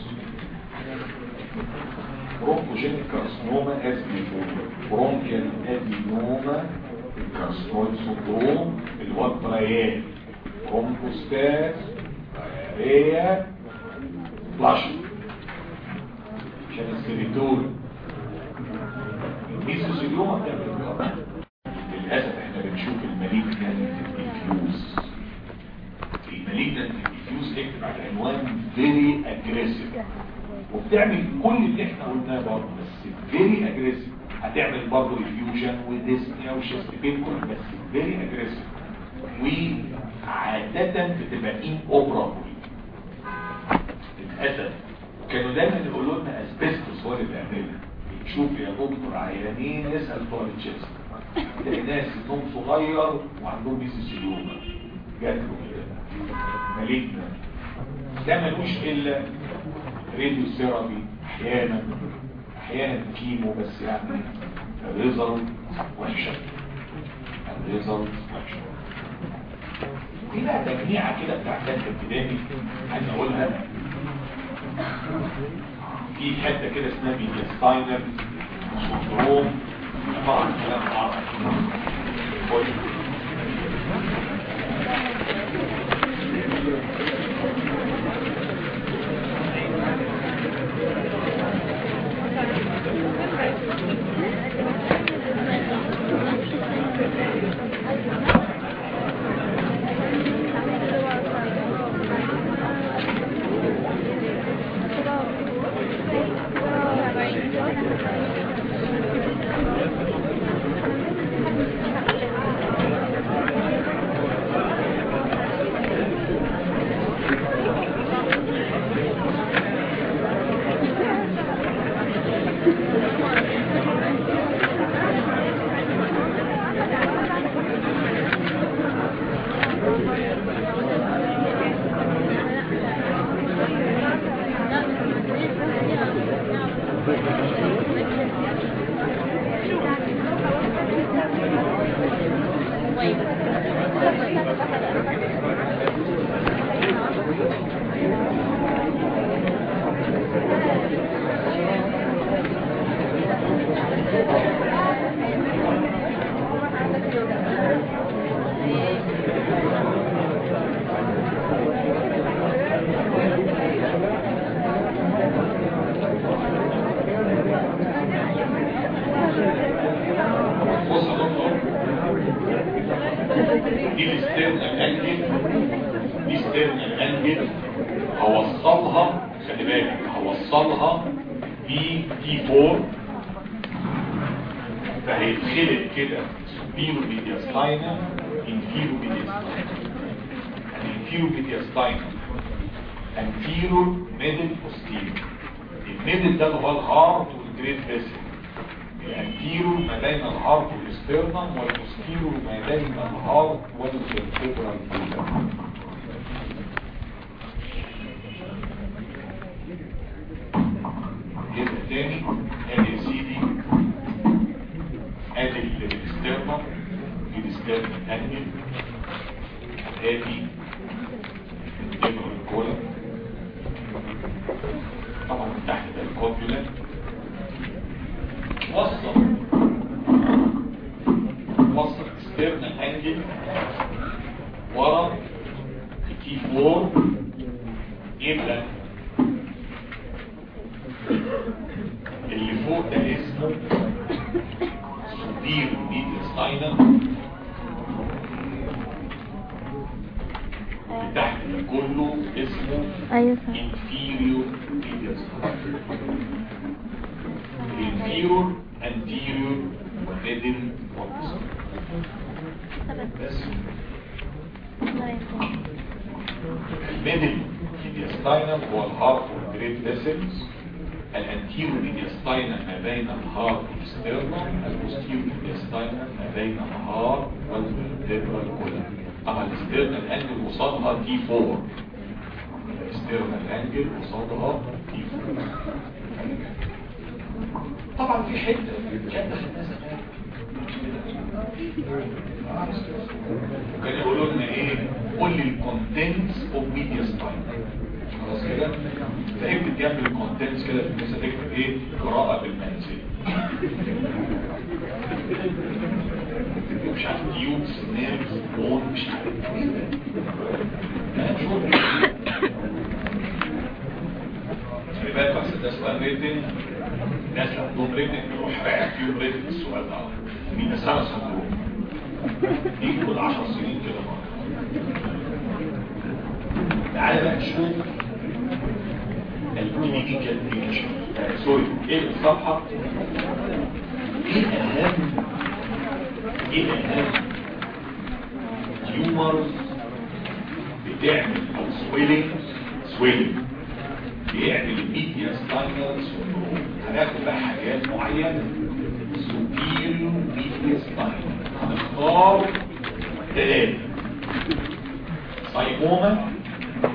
bronchogenic carcinoma as before bronchial adenoma الكارسينويد سندروم اللي هو الطريان برونكوستاز diarrhea flushing عشان السيريتول الميزوسيليوما بتعمل الكلام للأسف احنا بنشوف المالجنانت ديفيوز المالجنانت ديفيوز اكتب على العنوان فيري اجريسيف وبتعمل كل اللي احنا قلناه برضه بس فيري اجريسيف هتعمل برضه ريفيوجن وديسنيا وشيست بين كل بس فيري اجريسيف وعادة بتبقى ان اوبرابل للأسف كانوا دايما يقولوا لنا اسبستوس هو اللي بيعملها شوف يا دكتور عيانين اسأل بتوع التشيست تلاقي ناس سنهم صغير وعندهم ميسيسيلوما جاتله كده مالجنا ده ملوش الا راديو ثيرابي احيانا احيانا كيمو بس يعني الريزلت وحشه الريزلت وحشه في بقى تجميعه كده بتاع ثالثه ابتدائي عايز اقولها في حته كده اسمها ميديستاينر سندروم طبعا كلام عربي بص يا دكتور دي الستيرنال انجل دي ستيرنال انجل هوصلها خلي بالك هوصلها في تي 4 فهيتخلق كده سوبيرو ميدياستاينا انفيرو ميدياستاينا الانفيرو ميدياستاينا انفيرو ميدل بوستيرو الميدل ده اللي هو الهارت والجريد فيسل الانتيرو ما بين الهارت والاسترنم والبوستيرو ما بين الهارت والفيرتبرال كولم جزء تاني ادي سيدي ادي الاسترنم دي الاسترنم انجل ادي الفيرتبرال كولم طبعا من تحت ده الكوبيولات وصل وصل اكسترنال انجل ورا الكي 4 يبقى اللي فوق ده اسمه سوبير ميديا ستاينر اللي تحت ده كله اسمه ايوه صح inferior medial structure inferior anterior middle posterior بس الميدل ميدياستاينم هو الهارت والجريد فيسلز الانتيرو ميدياستاينم ما بين الهارت والستيرنم البوستيرو ميدياستاينم ما بين الهارت والفيرتبرال كولم طبعا الستيرنال انجل قصادها تي 4 الستيرنال انجل قصادها تي 4 طبعا في حته كان دخلنا زمان وكان يقولوا لنا ايه قول لي الكونتنتس اوف ميديا ستايل خلاص كده فاكتب جنب الكونتنتس كده في المسا تكتب ايه قراءة بالمنزل مش عارف تيوبس نيرفز بون مش عارف ايه ده ها، شوف خلي بالك بس ده سؤال ريتن ناس عندهم ريتن يروح باعت فيهم ريتن السؤال ده مين سنة صندوق يجي كل 10 سنين كده مرة تعالى بقى نشوف الكلينيكال بيكتشر سوري ايه الصفحة ايه اهم ايه اهم تيومرز بتعمل او سويلنج سويلنج بيعمل ميديا ستاينال سندروم هناخد بقى حاجات معينة سوبيريو ميديا ستاينال هنختار ثلاثة سايموما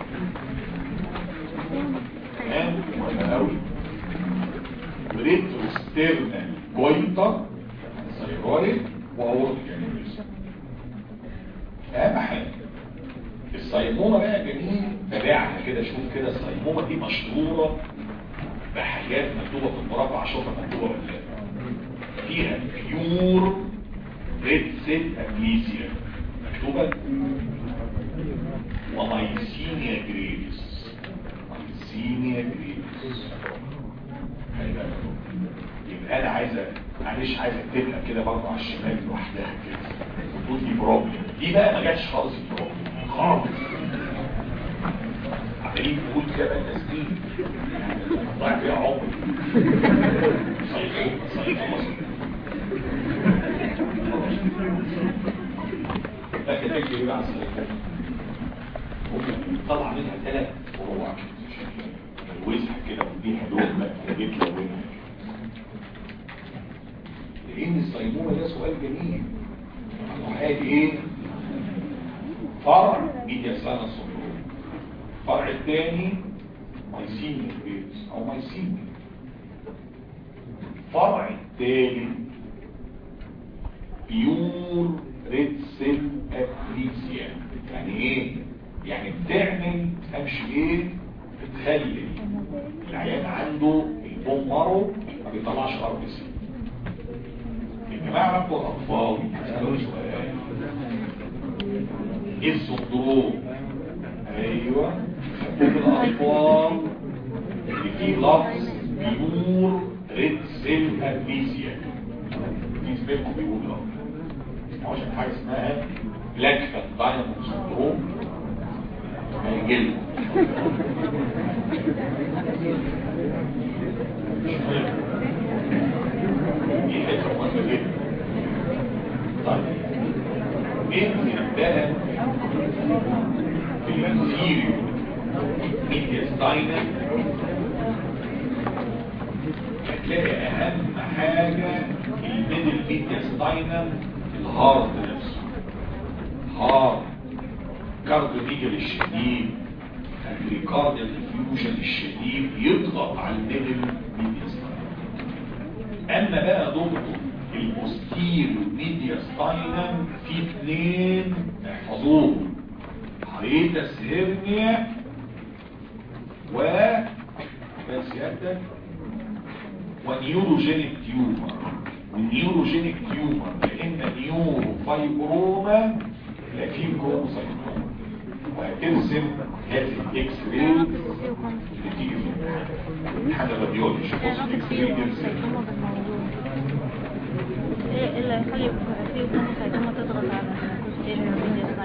تمام مهم قوي وريترو اكسترنال جوينتر ثايرويد واورتيك انيوريزم اهم حاجه الصيمومه بقى جميل تابعها كده شوف كده الصيمومه دي مشهوره بحاجات مكتوبه في المربع شوفها مكتوبه ولا لا فيها بيور ريد سيل امنيزيا مكتوبه ومايسينيا جريفز مايسينيا جريفز هيبقى يبقى انا عايز معلش عايز اكتبها كده برضه على الشمال لوحدها كده المفروض دي بروبلم دي بقى ما جاتش خالص البروبلم خالص عمالين نقول كده بقى الناس دي ضايع فيها عمر صيفين صيفين مصر لكن تكتب ايه بقى على الصيفين طلع منها ثلاث فروع الوزح كده وديها لقمه وجيت لونها لان الصيمومه ده سؤال جميل هنوحاد ايه فرع ميديا سانا الصدور الفرع الثاني مايسينيا بيتس او مايسينيا الفرع الثالث بيور ريد سيل ابريسيا يعني ايه يعني بتعمل تمشي ايه بتخلي العيان عنده البوم مارو ما بيطلعش ار بي سي الجماعه ربوا الاطفال هسألوني سؤال ايه السندروم ايوه خدوه الاطفال اللي فيه لفظ بيور ريد سيل ابريسيا في سبيلكم بيقول لفظ عشان حاجه اسمها بلاك فانتاينم سندروم هيجيلنا دي حته مهمه جدا طيب مين بقى في الانفيريو ميديستاينال هتلاقي اهم حاجه الميدل ميديستاينال الهارد نفسه هارد كارديوليجل الشديد الريكارديال ديفيوجن الشديد يضغط على الميدل ميديستاينال اما بقى دكتور البوستير والميديا ستاينم في اثنين احفظوهم هيتس هيرنيا و سيادتك ونيوروجينيك تيومر والنيوروجينيك تيومر لان نيورو فايبروما لا فيه كروموسايتوما وهترسم هذه الاكس راي اللي تيجي في الامتحان حاجه راديولوجي بص الاكس راي ترسم ايه اللي يخلي فيه كروموسايتوما تضغط على الكوستيريور ميديا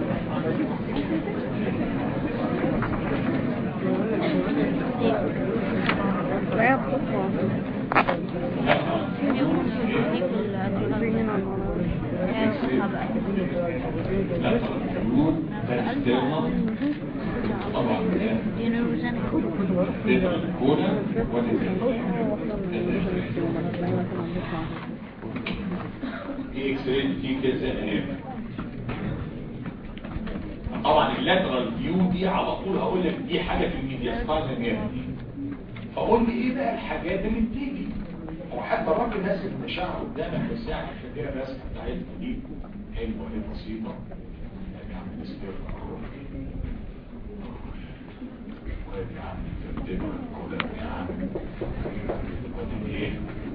وهي بتطلع لا الجنود ده الاسترنال طبعا بين الكولا دي اكس راي دي كذا اهي طبعا اللاترال فيو دي على طول هقول لك دي حاجه في الميدياستاينال نيرف فقول لي ايه بقى الحاجات اللي بتيجي هو حتى الراجل ناس المشاعر قدامك بس يعني عشان كده الرسمه بتاعتنا دي حلوه هي بسيطه يعني عم نستر وادي يا عم ترتيب الكولا يا عم وادي ايه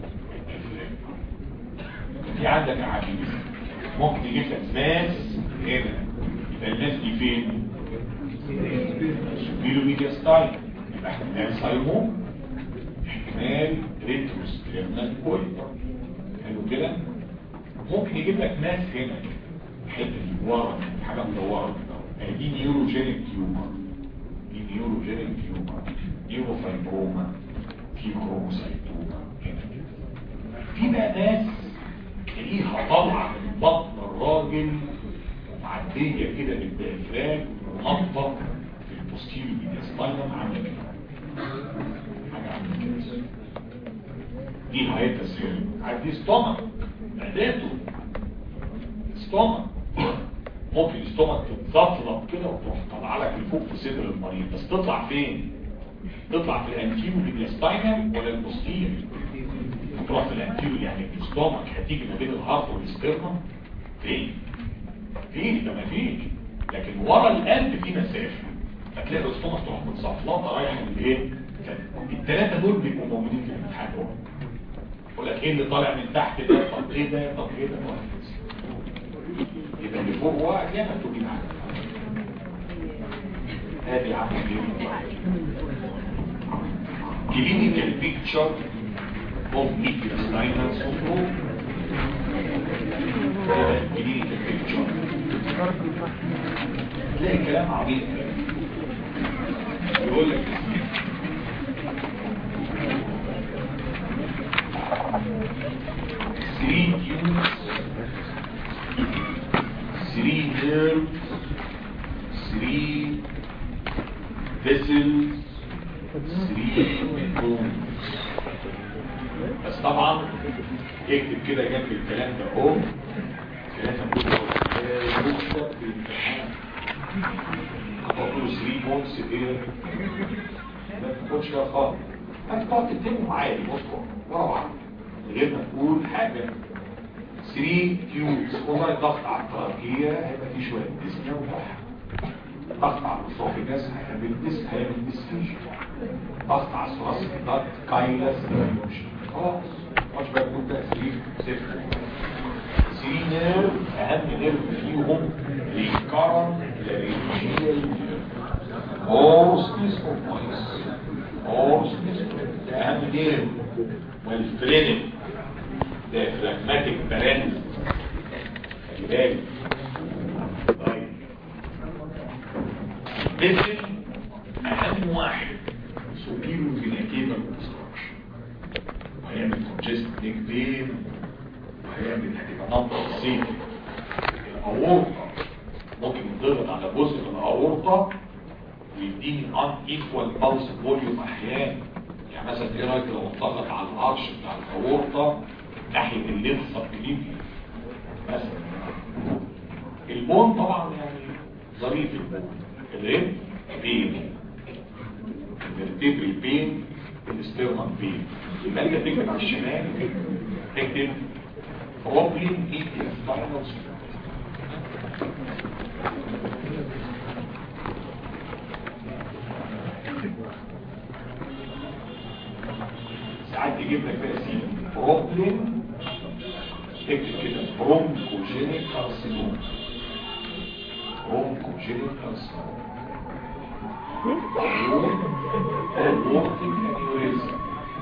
في عندك يا عميد ممكن تجيب لك ناس هنا يبقى الناس دي فين؟ سبيلو ميديا ستايل يبقى احتمال سايمون احتمال ريتروس تريمنال بوينتر حلو كده ممكن يجيب لك ناس هنا الحته دي ورا حاجه مدوره كده دي نيوروجينيك تيومر دي نيوروجينيك تيومر نيوروفايبروما في كروموسايتوما هنا كده في بقى ناس تلاقيها طالعه من بطن الراجل معديه كده بالديافراج ونطه في البوستيريو ميدياستاينم عامله كده حاجه عامله كده دي هيئه سير عندي ستومك معدته ستومك ممكن الستومك تتزفلط كده وتروح طالعه لك لفوق في صدر المريض بس تطلع فين؟ تطلع في الانتيريو ميدياستاينم ولا البوستيريو تروح في الانتيريور يعني الاستومك هتيجي ما بين الهارت والاسترنم فين فين ده ما فيش لكن ورا القلب في مسافه هتلاقي الاستومك تروح متصفلطه رايحه لايه الثلاثه دول بيبقوا موجودين في الامتحان دول يقول لك ايه اللي طالع من تحت ده طب ايه ده طب ايه ده يبقى اللي فوق واحد يا مكتوبين عليه هذه عمليه clinical picture of mediastinal syndrome clinical picture تلاقي كلام عبيط يقول لك three tubes three nerves three vessels بس طبعا اكتب كده جنب الكلام ده اهو كلام ده يكتب في الامتحان اقول 3 مونس ايه ما تاخدش كده خالص انت تقعد تكتبهم عادي بصوا ورا بعض من غير ما تقول حاجه 3 تيوبس والله ضغط على التراكيه هيبقى فيه شويه ديسنيا وضغط ضغط على الاسوفيجاس هيعمل ديس هيعمل ديسفيجن ضغط على الثراسيك ضغط كايلس خلاص مش بقى يكون تأثير صفر سي نير اهم نير فيهم الكرم لارينجيال اورسنس اوف فويس اورسنس ده اهم نير والفرينك ده فلاجماتيك بارانز خلي بالك طيب مثل اهم واحد سوبيرو فينيتيبل obstruction وهيعمل congested neck pain وهيعمل هتبقى نمبر سيف الاورطه ممكن يضغط على جزء من الاورطه ويديني ان ايكوال بالس فوليوم احيانا يعني مثلا ايه رايك لو ضغط على العرش بتاع الاورطه ناحيه اللينس سبكليفي مثلا البون طبعا يعني ظريف البون الريم بين الفيرتيبري بين الاسترنال بين يبقى انت تكتب على الشمال تكتب بروبلم ميديا سباينال ساعات تجيب لك بقى سي بروبلم تكتب كده برونكوجينيك كارسينوم برونكوجينيك كارسينوم aborting aneurysm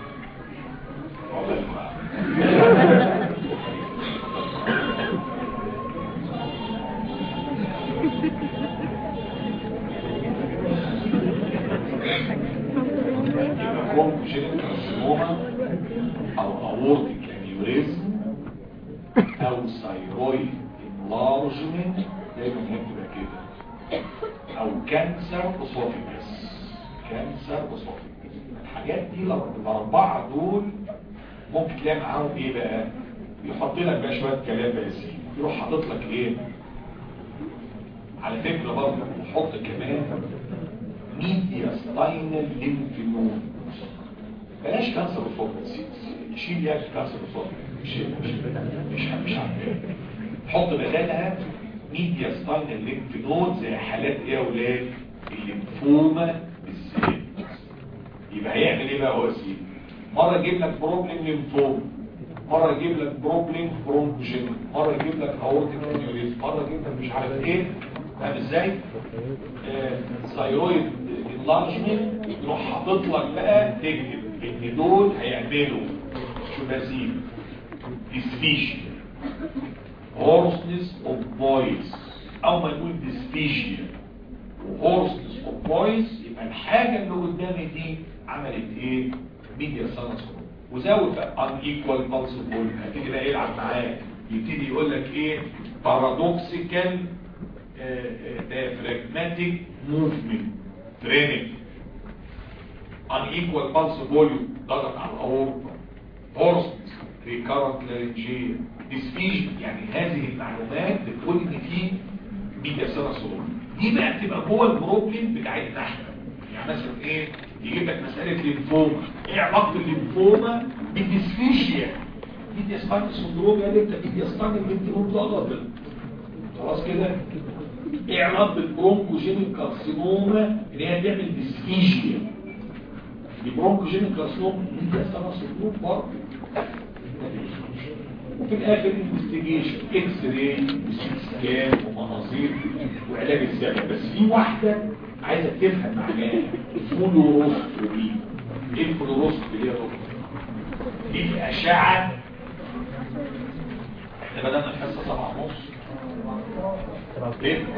bronchogenic carcinoma او aortic aneurysm او thyroid enlargement دايما هتبقى كده او كانسر اسوفيجس كانسر اسوفيجس الحاجات دي الاربعه دول ممكن تلاقي معاهم ايه بقى يحط لك بقى شويه كلام باسي يروح حاطط لك ايه على فكره برضه يحط كمان ميديا ستاينال ليمف نود بلاش كانسر اسوفيجس شيل يا كانسر اسوفيجس مش مش مش مش عارف حط بدالها ميديا ستاينال ليمف نود زي حالات ايه يا اولاد الليمفوما بالذات يبقى هيعمل ايه بقى هو سيدي مره يجيب لك بروبلم ليمفوما مره يجيب لك بروبلم برونكوجين مره يجيب لك اورتيك انيوريزم مره يجيب لك مش عارف ايه فاهم ازاي ثايرويد انلارجمنت يروح حاطط لك بقى تكتب ان دول هيعملوا شو بزيد ديسفيشن hoarseness of voice او ما نقول dysphagia hoarseness of voice يبقى الحاجة اللي قدامي دي عملت ايه ميديا سانس وزود بقى unequal pulse volume هتيجي بقى يلعب معاك يبتدي يقول لك ايه paradoxical diaphragmatic movement training unequal pulse volume ضغط على الاورطه hoarseness recurrent laryngeal dysphagia يعني هذه المعلومات بتقول ان في ميديا سنة صدور دي بقى بتبقى جوه البروبلم بتاعتنا احنا يعني مثلا ايه يجيب لك مسألة ليمفوما ايه علاقة الليمفوما بالديسفيشيا دي اسبانيا سندروم يا بنت دي اسبانيا بنت مطلقة خلاص كده ايه علاقة البرونكوجينيك كارسينوما اللي هي بتعمل ديسفيشيا دي برونكوجينيك كارسينوما دي اسبانيا سندروم برضه وفي الاخر انفستيجيشن اكس راي وسي سكان ومناظير وعلاج السبب بس في واحده عايزه تفهم معناها فلوروسكوبي ايه الفلوروسكوبي دي يا دكتور دي في اشعه احنا بدانا الحصه 7 ونص ليه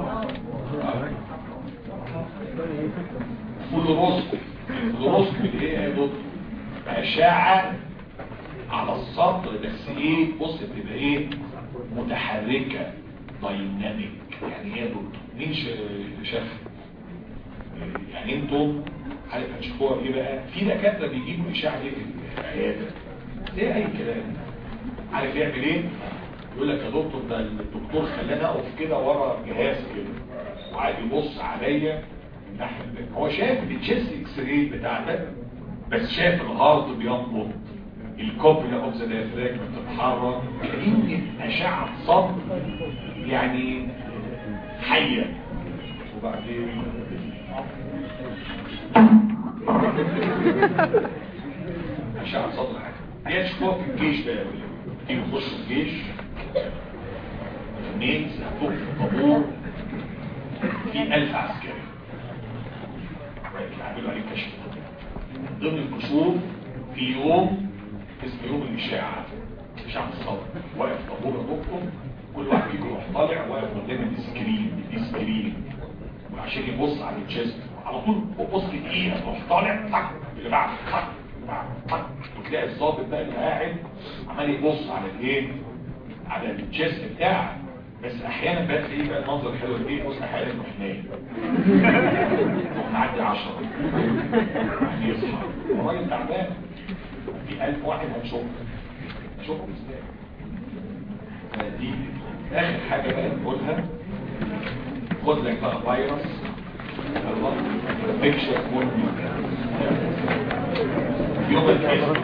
فلوروسكوبي فلوروسكوبي دي ايه يا دكتور اشعه على السطر بس ايه بص بتبقى ايه متحركة دايناميك يعني ايه يا دكتور مين شاف يعني انتم عارف هتشوفوها ايه بقى في دكاتره بيجيبوا اشاعه دي في العياده زي اي كلام عارف يعمل ايه يقول لك يا دكتور ده الدكتور خلاني اقف كده ورا جهاز كده وقاعد يبص عليا من ناحيه هو شايف التشيست اكس راي بتاعتك بس شايف الهارت بينبض الكوبري اوف ذا ديافراجم بتتحرك كأن أشعة صدر يعني حية وبعدين أشعة صدر حية دي أشكوها في الجيش بقى دي بتخش الجيش ميز هتوك في الطابور في ألف عسكري يعملوا عليه كشف ضمن الكشوف في يوم اسمه يوم الإشاعة إشاعة الصدر واقف طابور دكتور كل واحد فيكم يروح طالع واقف قدام السكرين السكرين وعشان يبص على الجسم على طول بص دقيقة تروح طالع طق اللي بعد طق اللي بعد طق وتلاقي الظابط بقى اللي قاعد عمال يبص على الايه على الجسم بتاعك بس احيانا بقى تلاقيه بقى المنظر الحلو اللي بص احيانا انه نايم نعدي 10 يعني يصحى الراجل تعبان في ألف واحد هنشوف هنشوفهم ازاي دي آخر حاجة بقى نقولها خد لك بقى فيروس يلا بيكشر مود يوم الكيس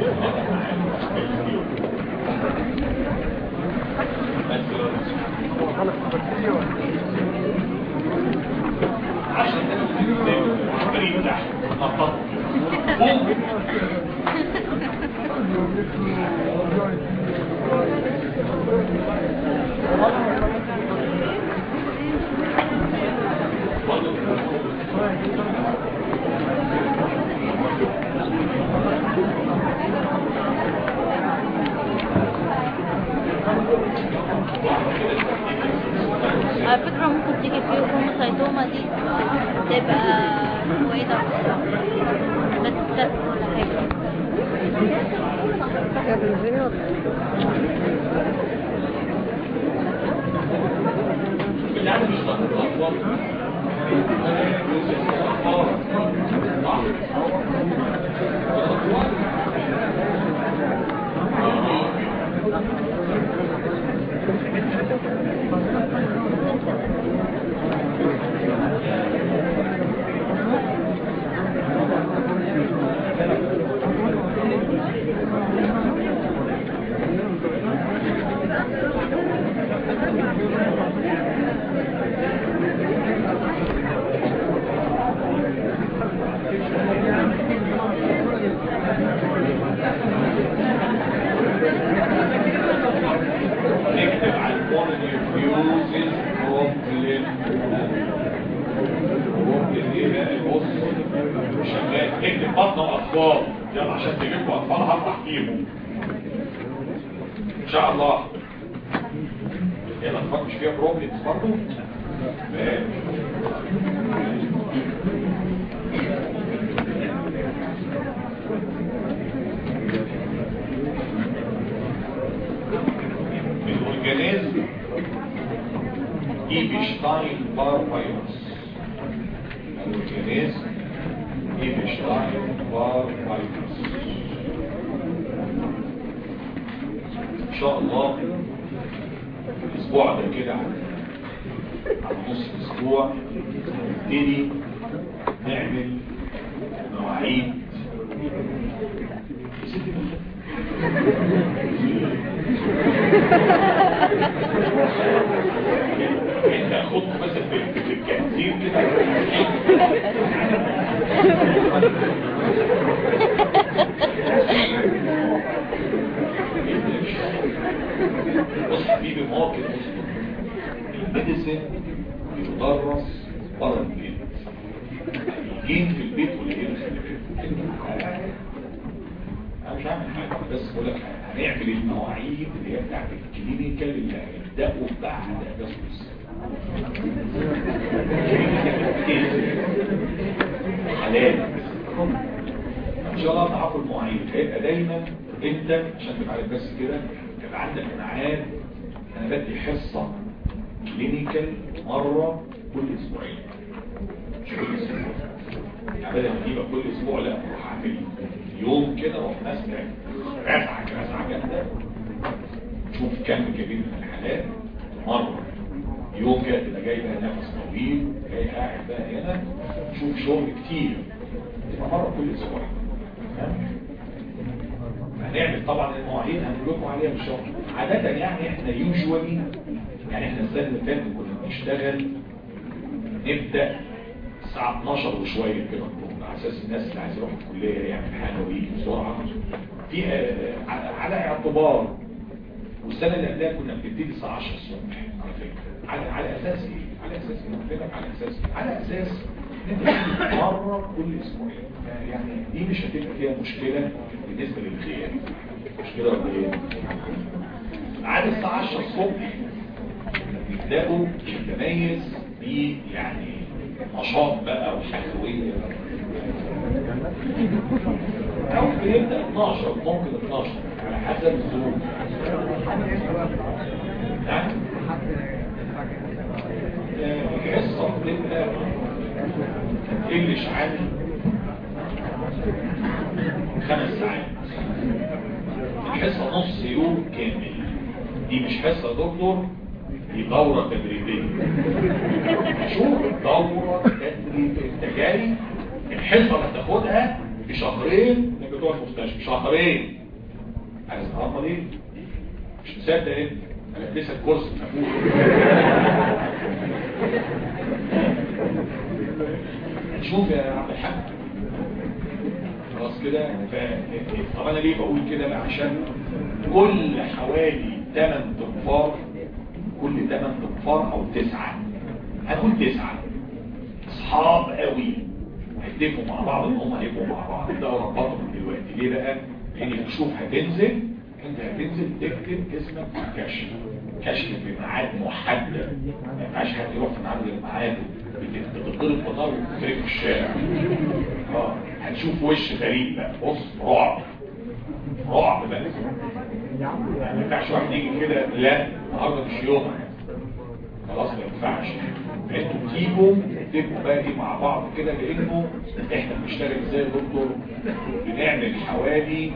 عشان بريد تحت نطط على فكرة ممكن تيجي في يوم سيتوما دي تبقى كويسة ما تستقبل ولا حاجة يا بنزيني ولا ايه؟ يعني مش تطور نكتب على البوليفيوزز بروبلم بروبلم ايه بقى بص شغال اكتب بطن اطفال يلا عشان تجيبوا اطفال هفرح فيهم ان شاء الله هي الاطفال مش فيها بروبلمز برضه الاورجانيزم ايبشتاين بار فيروس الاورجانيزم ايبشتاين بار فيروس ان شاء الله الاسبوع ده كده على نص الاسبوع نبتدي نعمل المواعيد يا ستي انت خد بس في الكثير كده بص حبيبي مواقف الميديسن بيدرس بره البيت جين في البيت ولا جين في البيت انا مش هعمل حاجه بس بقول لك هنعمل المواعيد اللي هي بتاعت الكلينيكال اللي هيبداوا بعد اجازه حلال ان شاء الله تعرفوا المواعيد هيبقى دايما انت عشان تبقى عارف بس كده يبقى عندك ميعاد انا بدي حصه كلينيكال مره كل اسبوعين مش كل اسبوع يعني بدل ما يبقى كل اسبوع لا اروح اعمل يوم كده اروح ماسك رزعه رزعه جامده شوف كم كبير من الحالات مره يوم كده تبقى جاي بقى نفس طويل جاي قاعد بقى هنا شوف شغل كتير تبقى مره كل اسبوع هنعمل طبعا المواعيد هنقول لكم عليها ان شاء الله عاده يعني احنا يوجوالي يعني احنا السنه اللي فاتت كنا بنشتغل نبدا الساعه 12 وشويه كده على اساس الناس اللي عايز يروح الكليه يعمل حاجه ويجي بسرعه في على اعتبار والسنه اللي قبلها كنا بنبتدي الساعه 10 الصبح على فكره على على اساس ايه؟ على اساس ايه؟ على اساس إيه؟ على اساس انت مره كل اسبوعين يعني دي مش هتبقى فيها مشكله بالنسبه للغياب مشكله ولا ايه؟ عاد الساعه 10 الصبح بيبداوا يتميز ب يعني نشاط بقى وحيويه او بيبدا 12 ممكن 12 على حسب الظروف نعم الحصه بتبقى تقلش عن خمس ساعات الحصه نص يوم كامل دي مش حصه يا دكتور دي دورة تدريبية شوف دورة تدريبية انت جاي الحصة اللي هتاخدها في شهرين انك بتوع المستشفى شهرين عايز تعرفها ليه؟ مش مصدق انت انا لسه الكورس مفهوم شوف يا عبد الحاج خلاص كده طب انا ليه بقول كده بقى عشان كل حوالي 8 تنفار كل 8 تنفار او 9 هنقول 9 اصحاب قوي هيتفقوا مع بعض ان هم هيبقوا مع بعض يبداوا يربطوا من دلوقتي ليه بقى؟ لان تشوف هتنزل انت هتنزل تكتب اسمك في الكشف كشف بميعاد محدد ما ينفعش حد يروح في ميعاد غير ميعاده بتضرب بنار وتترك في الشارع اه هتشوف وش غريب بقى بص رعب رعب بقى يعني ما ينفعش واحد يجي كده لا النهارده مش يوم خلاص ما ينفعش انتوا تيجوا تبقوا بقى ايه مع بعض كده لانه احنا بنشتغل ازاي يا دكتور بنعمل حوالي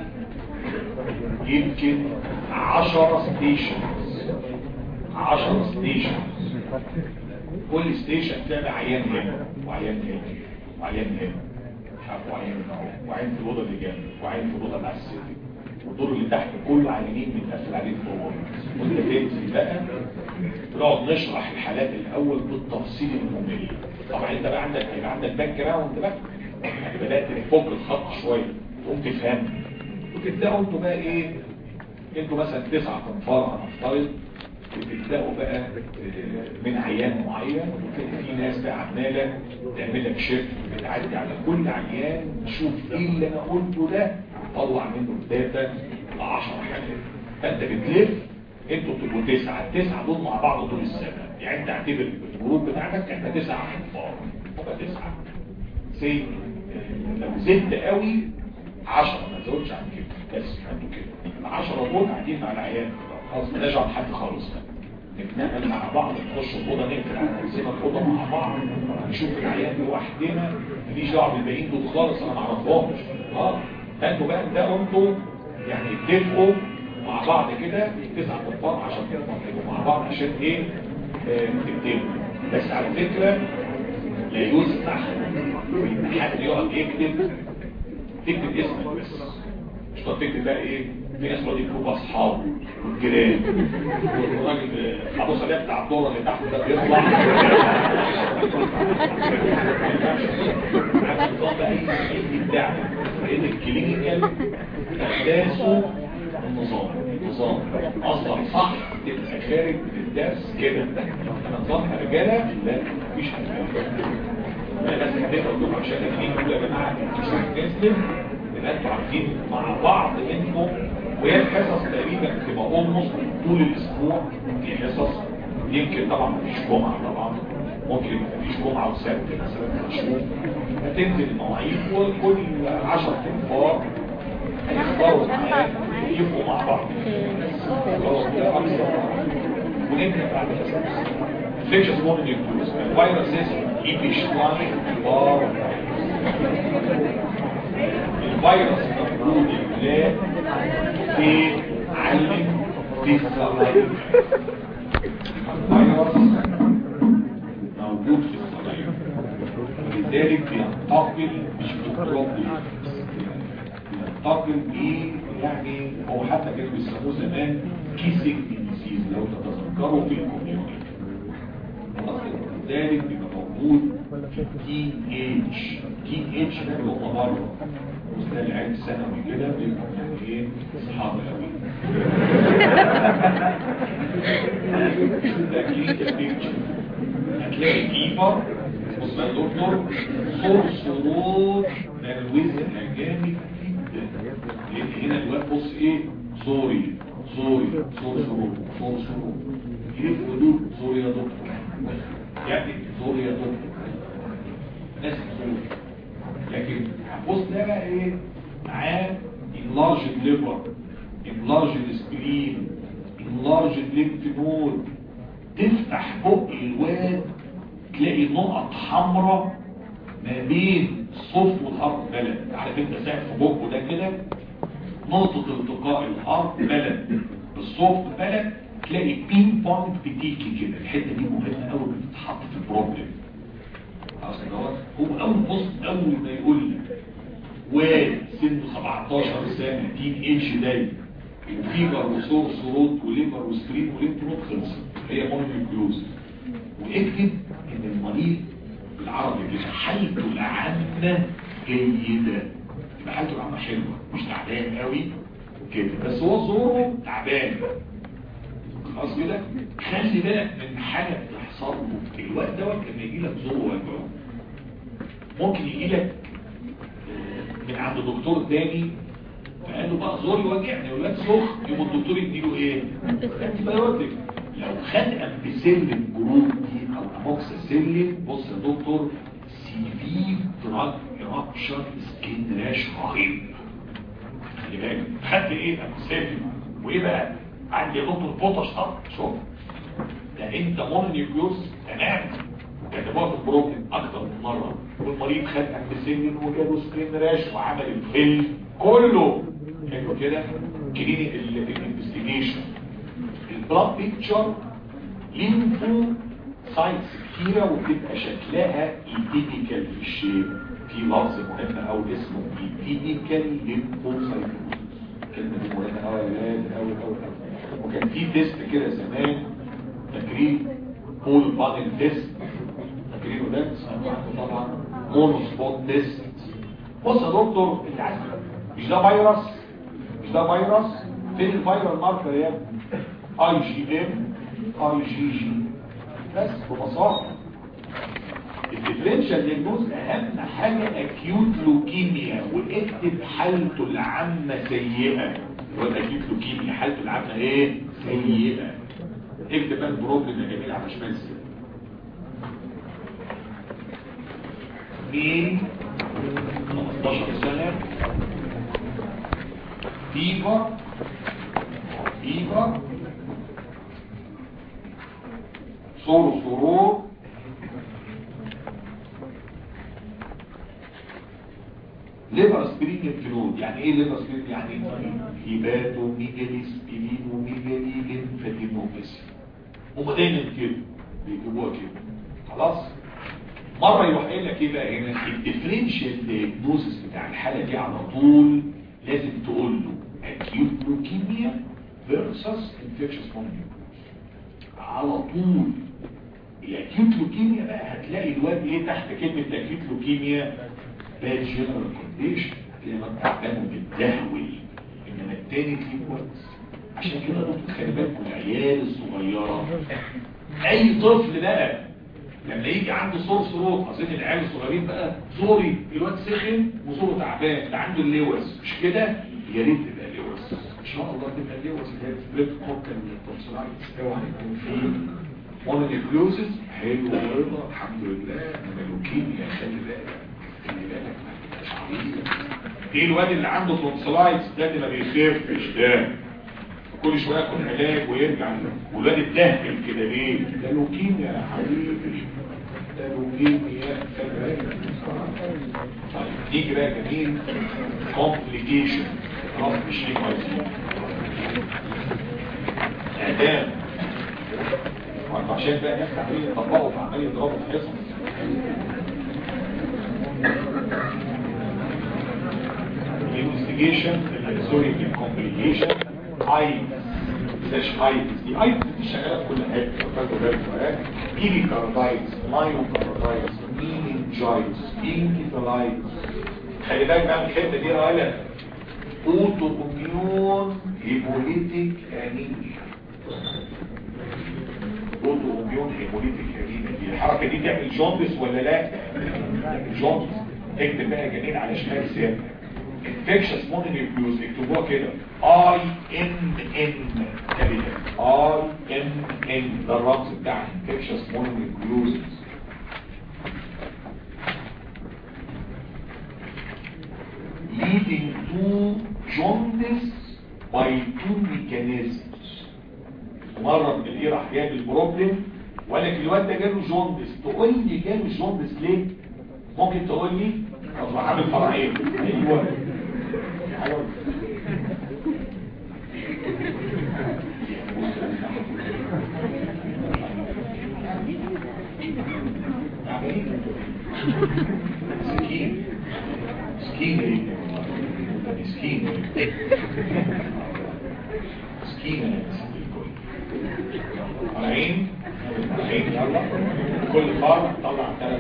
يمكن 10 ستيشنز 10 ستيشنز كل ستيشن تعمل عيان هنا وعيان هنا وعيان هنا مش عارف وعيان هنا وعيان في الاوضه اللي جنبي وعيان في الاوضه اللي على السلم والدور اللي تحت كله عيانين بنقفل عليه الدور وانت تنزل بقى نقعد نشرح الحالات الاول بالتفصيل الممل طبعا انت بقى عندك هيبقى عندك باك جراوند بقى يعني بدات تفك الخط شويه تقوم تفهم وتبداوا انتوا بقى ايه انتوا مثلا تسعة تنفار هنفترض وتبداوا بقى من عيان معين وتلاقي في ناس بقى عماله تعمل لك شيفت بتعدي على كل عيان تشوف ايه اللي انا قلته ده طلع منه الداتا ل 10 حالات فانت بتلف انتوا بتبقوا تسعه التسعه دول مع بعض طول السنه يعني انت اعتبر الجروب بتاعتك احنا تسعه انفار هما تسعه سي لو زدت قوي 10 ما تزودش عن كده بس انتوا كده ال 10 دول قاعدين مع العيان خلاص مالناش عن حد خالص بقى نتنقل مع بعض نخش الاوضه نقفل على نفسنا الاوضه مع بعض نشوف العيان لوحدنا ماليش دعوه بالباقيين دول خالص انا ما اعرفهمش اه فانتوا بقى ده انتوا يعني اتفقوا مع بعض كده تسع كفار عشان تبقوا مع بعض عشان ايه آه تكتبوا بس على فكره لا يسمح ان حد يقعد يكتب تكتب اسمك بس مش تقعد تكتب بقى ايه في ناس بقى يكتبوا اصحابه والجيران والراجل ابو صلاه بتاع الدوره اللي تحت ده بيطلع عارف النظام بقى ايه بتاع لان الكلينيكال اساسه النظام نظام اصلا صح تبقى خارج من الدرس كده انا نظام رجاله لا مفيش حاجه انا بس حبيت اقول لكم عشان الاثنين دول يا جماعه نسلم يبقى انتوا عارفين مع بعض انتم وهي الحصص تقريبا بتبقى اولموست طول الاسبوع في حصص يمكن طبعا مفيش جمعه طبعا ممكن مفيش جمعه وسبت مثلا في الشهور هتنزل المواعيد وكل 10 انفار هيختاروا معاك يبقوا مع بعض ونبدا بعد كده infectious wound includes viruses epischlein بار الفيروس موجود البلاد في علم في الصلايف الفيروس موجود في الصلايف ولذلك بينتقل مش بالبروبلم ينتقل ب يعني هو حتى كانوا بيسموه زمان كيسك ديزيز لو تتذكروا في الكوميونتي ذلك بيبقى موجود تي اتش تي اتش ده اللي هو بره وده العيد الثانوي كده بيبقى يعني ايه اصحاب قوي ده كلينيكال بيكتشر هتلاقي فيفر بص يا دكتور صور صورات ملوثه جامد جدا لان هنا الوقت بص ايه سوري سوري صور صور صور صور يلف دول سوري يا دكتور يعني سوري يا دكتور ناس سوري لكن بص ده بقى ايه معاه enlarged liver enlarged spleen enlarged lymph node تفتح بق الواد تلاقي نقط حمراء ما بين الصف والهارت بلد عارف انت ساعد في بقه ده كده نقطة التقاء الهارت بلد بالصف بلد تلاقي بين بوينت بتيجي كده الحتة دي مهمة قوي بتتحط في البروبلم خلاص كده هو اول بص اول ما يقول لك واد سنه 17 سنة تين اتش داي وفيبر وصور صوروت وليفر وسكرين وليمف نود خلصت هي مونوكلوز واكتب ان المريض بالعربي كده حالته العامة جيدة يبقى حالته العامة حلوة مش تعبان قوي كده بس هو زوره تعبان خلاص كده خلي بالك من حاجة بتحصل له الوقت دوت لما يجي لك زور وجعه ممكن يجي لك من عند دكتور تاني فقال له بقى زوري واجعني والواد سخ يقوم الدكتور يديله ايه؟ انتبيوتيك لو خد امبيسيلين جروب دي او اموكساسيلين بص يا دكتور سيفير دراج ايرابشن سكين راش رهيب خلي بالك خدت ايه امبيسيلين وايه بقى؟ عندي يا دكتور بوتش طب شوف ده انت مونيوكيوس تمام كتبوها في البروبلم اكتر من مره والمريض خد امبيسيلين وجاله سكين راش وعمل الفيلم كله حلو كده كلينيك الانفستيجيشن البلاد بيكتشر لينفو سايتس كتيره وبتبقى شكلها ايتيبيكال في الشيب في لفظ مهم او اسمه ايتيبيكال لينفوسايتوز كلمه دي مهمه قوي يا ولاد قوي قوي قوي وكان في تيست كده زمان فاكرين بول بادل تيست فاكرينه ده طبعا مونو سبوت تيست بص يا دكتور انت عايز مش ده فيروس مش ده فيروس فين الفيرال ماركر يا اي جي ام اي جي جي بس ببساطه الديفرنشال دياجنوز اهم حاجه اكيوت لوكيميا واكتب حالته العامه سيئه والاكيوت لوكيميا حالته العامه ايه سيئه اكتب بقى البروبلم يا جميل على شمال سيئة. مين 15 سنة فيفر فيفر صور صرور ليفر سبرينج فلود يعني ايه ليفر سبرينج يعني هيباتو ميجالي سبرينو ميجالي لينفاتينوباسي هما دايما كده بيجيبوها كده خلاص مرة يروح قايل لك ايه بقى هنا الديفرنشال دياجنوزس بتاع الحالة دي على طول لازم تقول له acute leukemia versus infectious pulmonary على طول الاكيوت لوكيميا بقى هتلاقي الواد ايه تحت كلمة اكيوت لوكيميا باد جنرال كونديشن هتلاقي الواد تعبان وبتدهول انما التاني تلاقيه كويس عشان كده دكتور خلي بالكم العيال الصغيرة اي طفل بقى لما يجي عنده صور صوت اظن العيال الصغيرين بقى صوري الواد سخن وصوره تعبان ده عنده اللوز مش كده يا ريت تبقى لوز ان شاء الله تبقى لوز اللي هي سبليت كوكن تونسلايتس اوعى يكون في مونونيكلوزز حلو ورضا الحمد لله من اللوكيميا خلي بالك خلي بالك ما تبقاش عبيط ايه الواد اللي عنده تونسلايتس ده اللي ما بيخفش ده كل شويه ياخد علاج ويرجع والواد اتدهل كده ليه ده لوكيميا يا حبيبي ده لوكيميا طيب نيجي بقى جميل كومبليكيشن خلاص مش ليه كويسين اعدام عشان بقى ناس عمالين يطبقوا وعمالين يضربوا في حصص الانفستيجيشن سوري الكومبليكيشن ايتس مش ايتس دي ايتس دي شغاله في كل حته فاكروا بالك ايلي كاردايتس مايو كاردايتس مينينجايتس انكيفالايتس خلي بالك بقى من الحته دي رايله اوتو اميون هيموليتيك انيميا اوتو اميون هيموليتيك انيميا دي الحركه دي تعمل جوندس ولا لا جوندس اكتب بقى جميل على شمال سيادتك infectious mononucleus اكتبوها كده I N N كابيتال I N N ده الرمز بتاع infectious mononucleosis leading to jaundice by two mechanisms مرة من الايه راح جاب البروبلم وقال لك الواد ده جاله جوندس تقول لي جاله جوندس ليه؟ ممكن تقول لي اصبح عامل فرعين ايوه سكين سكين سكين سكين العين العين يلا كل فرع طلع ثلاث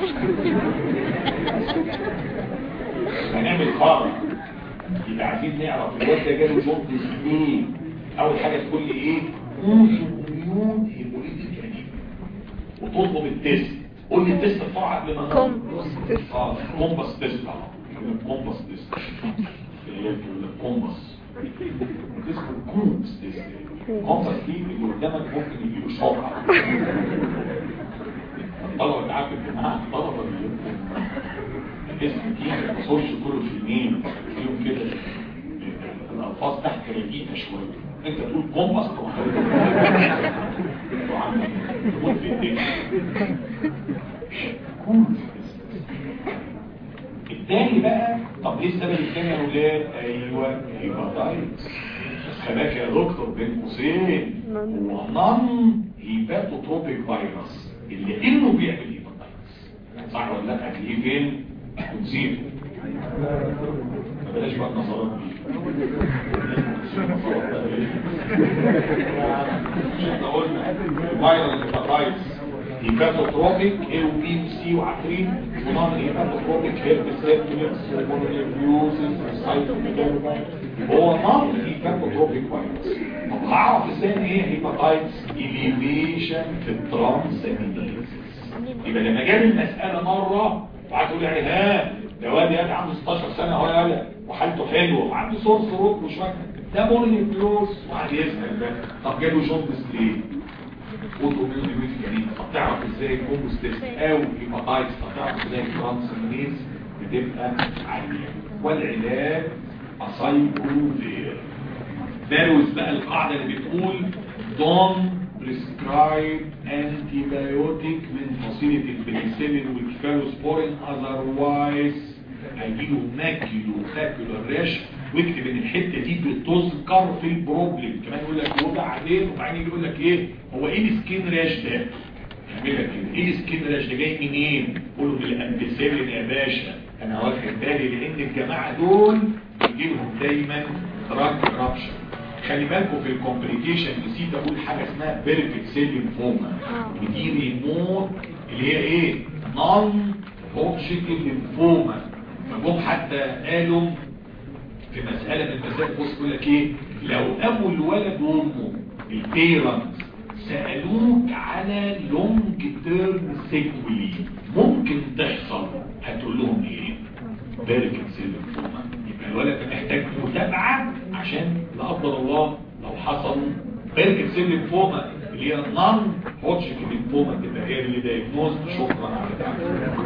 هنعمل فرع يبقى عايزين نعرف الواد ده جاله جوندس ليه اول حاجه تقول لي ايه اوزو مليون هيموليتيك انيميا وتطلب التيست قول لي التيست بسرعه قبل ما كومبوس تيست. اه كومباس تيست اه كومباس تيست اللي هي الكومباس اسمه كومبس تيست كومباس دي اللي قدامك ممكن يجيله شوك الطلبه اللي عارف الجماعه الطلبه اللي اسم دي ما بصورش كله في المين فيهم كده الالفاظ تحت رجيئه شويه انت تقول كومباس تروح تموت في الدنيا كومباس التاني بقى طب ليه السبب التاني يا ولاد ايوه هيباتايتس خلاك يا دكتور بين قوسين هو نون هيباتوتروبيك فيروس اللي انه بيعمل هيباتايتس صح ولا لا هتلاقيه فين تنزيل بلاش بقى النظرات دي احنا قلنا فيروس هيباتايتس هيباتوتروبيك اي وبي وسي وعفرين ونون هيباتوتروبيك هيربس سيركوليكس مونوليفيوزس سايتوميجالوفايروس هو نون هيباتوتروبيك فيروس طب هعرف ازاي ان هي هيباتايتس اليفيشن في الترانسامينيز يبقى لما جاب المسألة مرة وقعد يقول يعني ها ده واد يعني عنده 16 سنة هو يالا وحالته حلوة وعنده صور صوروك وشوية ده مونوليفيوز وقعد يسأل بقى طب جاله جوندس ليه؟ اوتوميون يعني طب تعرف ازاي الكومبوس تيست او هيباتايتس طب تعرف ازاي الترانسامينيز بتبقى عالية والعلاج اسايكلوفير داروز بقى القاعدة اللي بتقول don't prescribe antibiotic من فصيلة البنسلين والكفالوسبورين otherwise هيجيله ماكيلو خاكيلو ريش واكتب ان الحتة دي بتذكر في البروبلم كمان يقول لك وبعدين وبعدين يجي يقول لك ايه هو ايه السكين ريش ده يعملها كده ايه سكين راش ده جاي منين قولوا من الامبيسيلين يا باشا انا واخد بالي لان الجماعه دول بيجيلهم دايما دراج رابشن خلي بالكم في الكومبليكيشن نسيت اقول حاجه اسمها بيرفكت سيل ليمفوما ودي ريموت اللي هي ايه نون هوبشيكل ليمفوما فجم حتى قالوا في مسألة من المسائل بص يقول لك ايه لو ابو الولد وامه البيرنت سألوك على لونج تيرم سيكولي ممكن تحصل هتقول لهم ايه بيركت سيلفوما يبقى الولد محتاج متابعة عشان لا قدر الله لو حصل بيركت سيلفوما اللي هي نون هوتشكي ليمفوما تبقى هي اللي دايجنوز شكرا على ده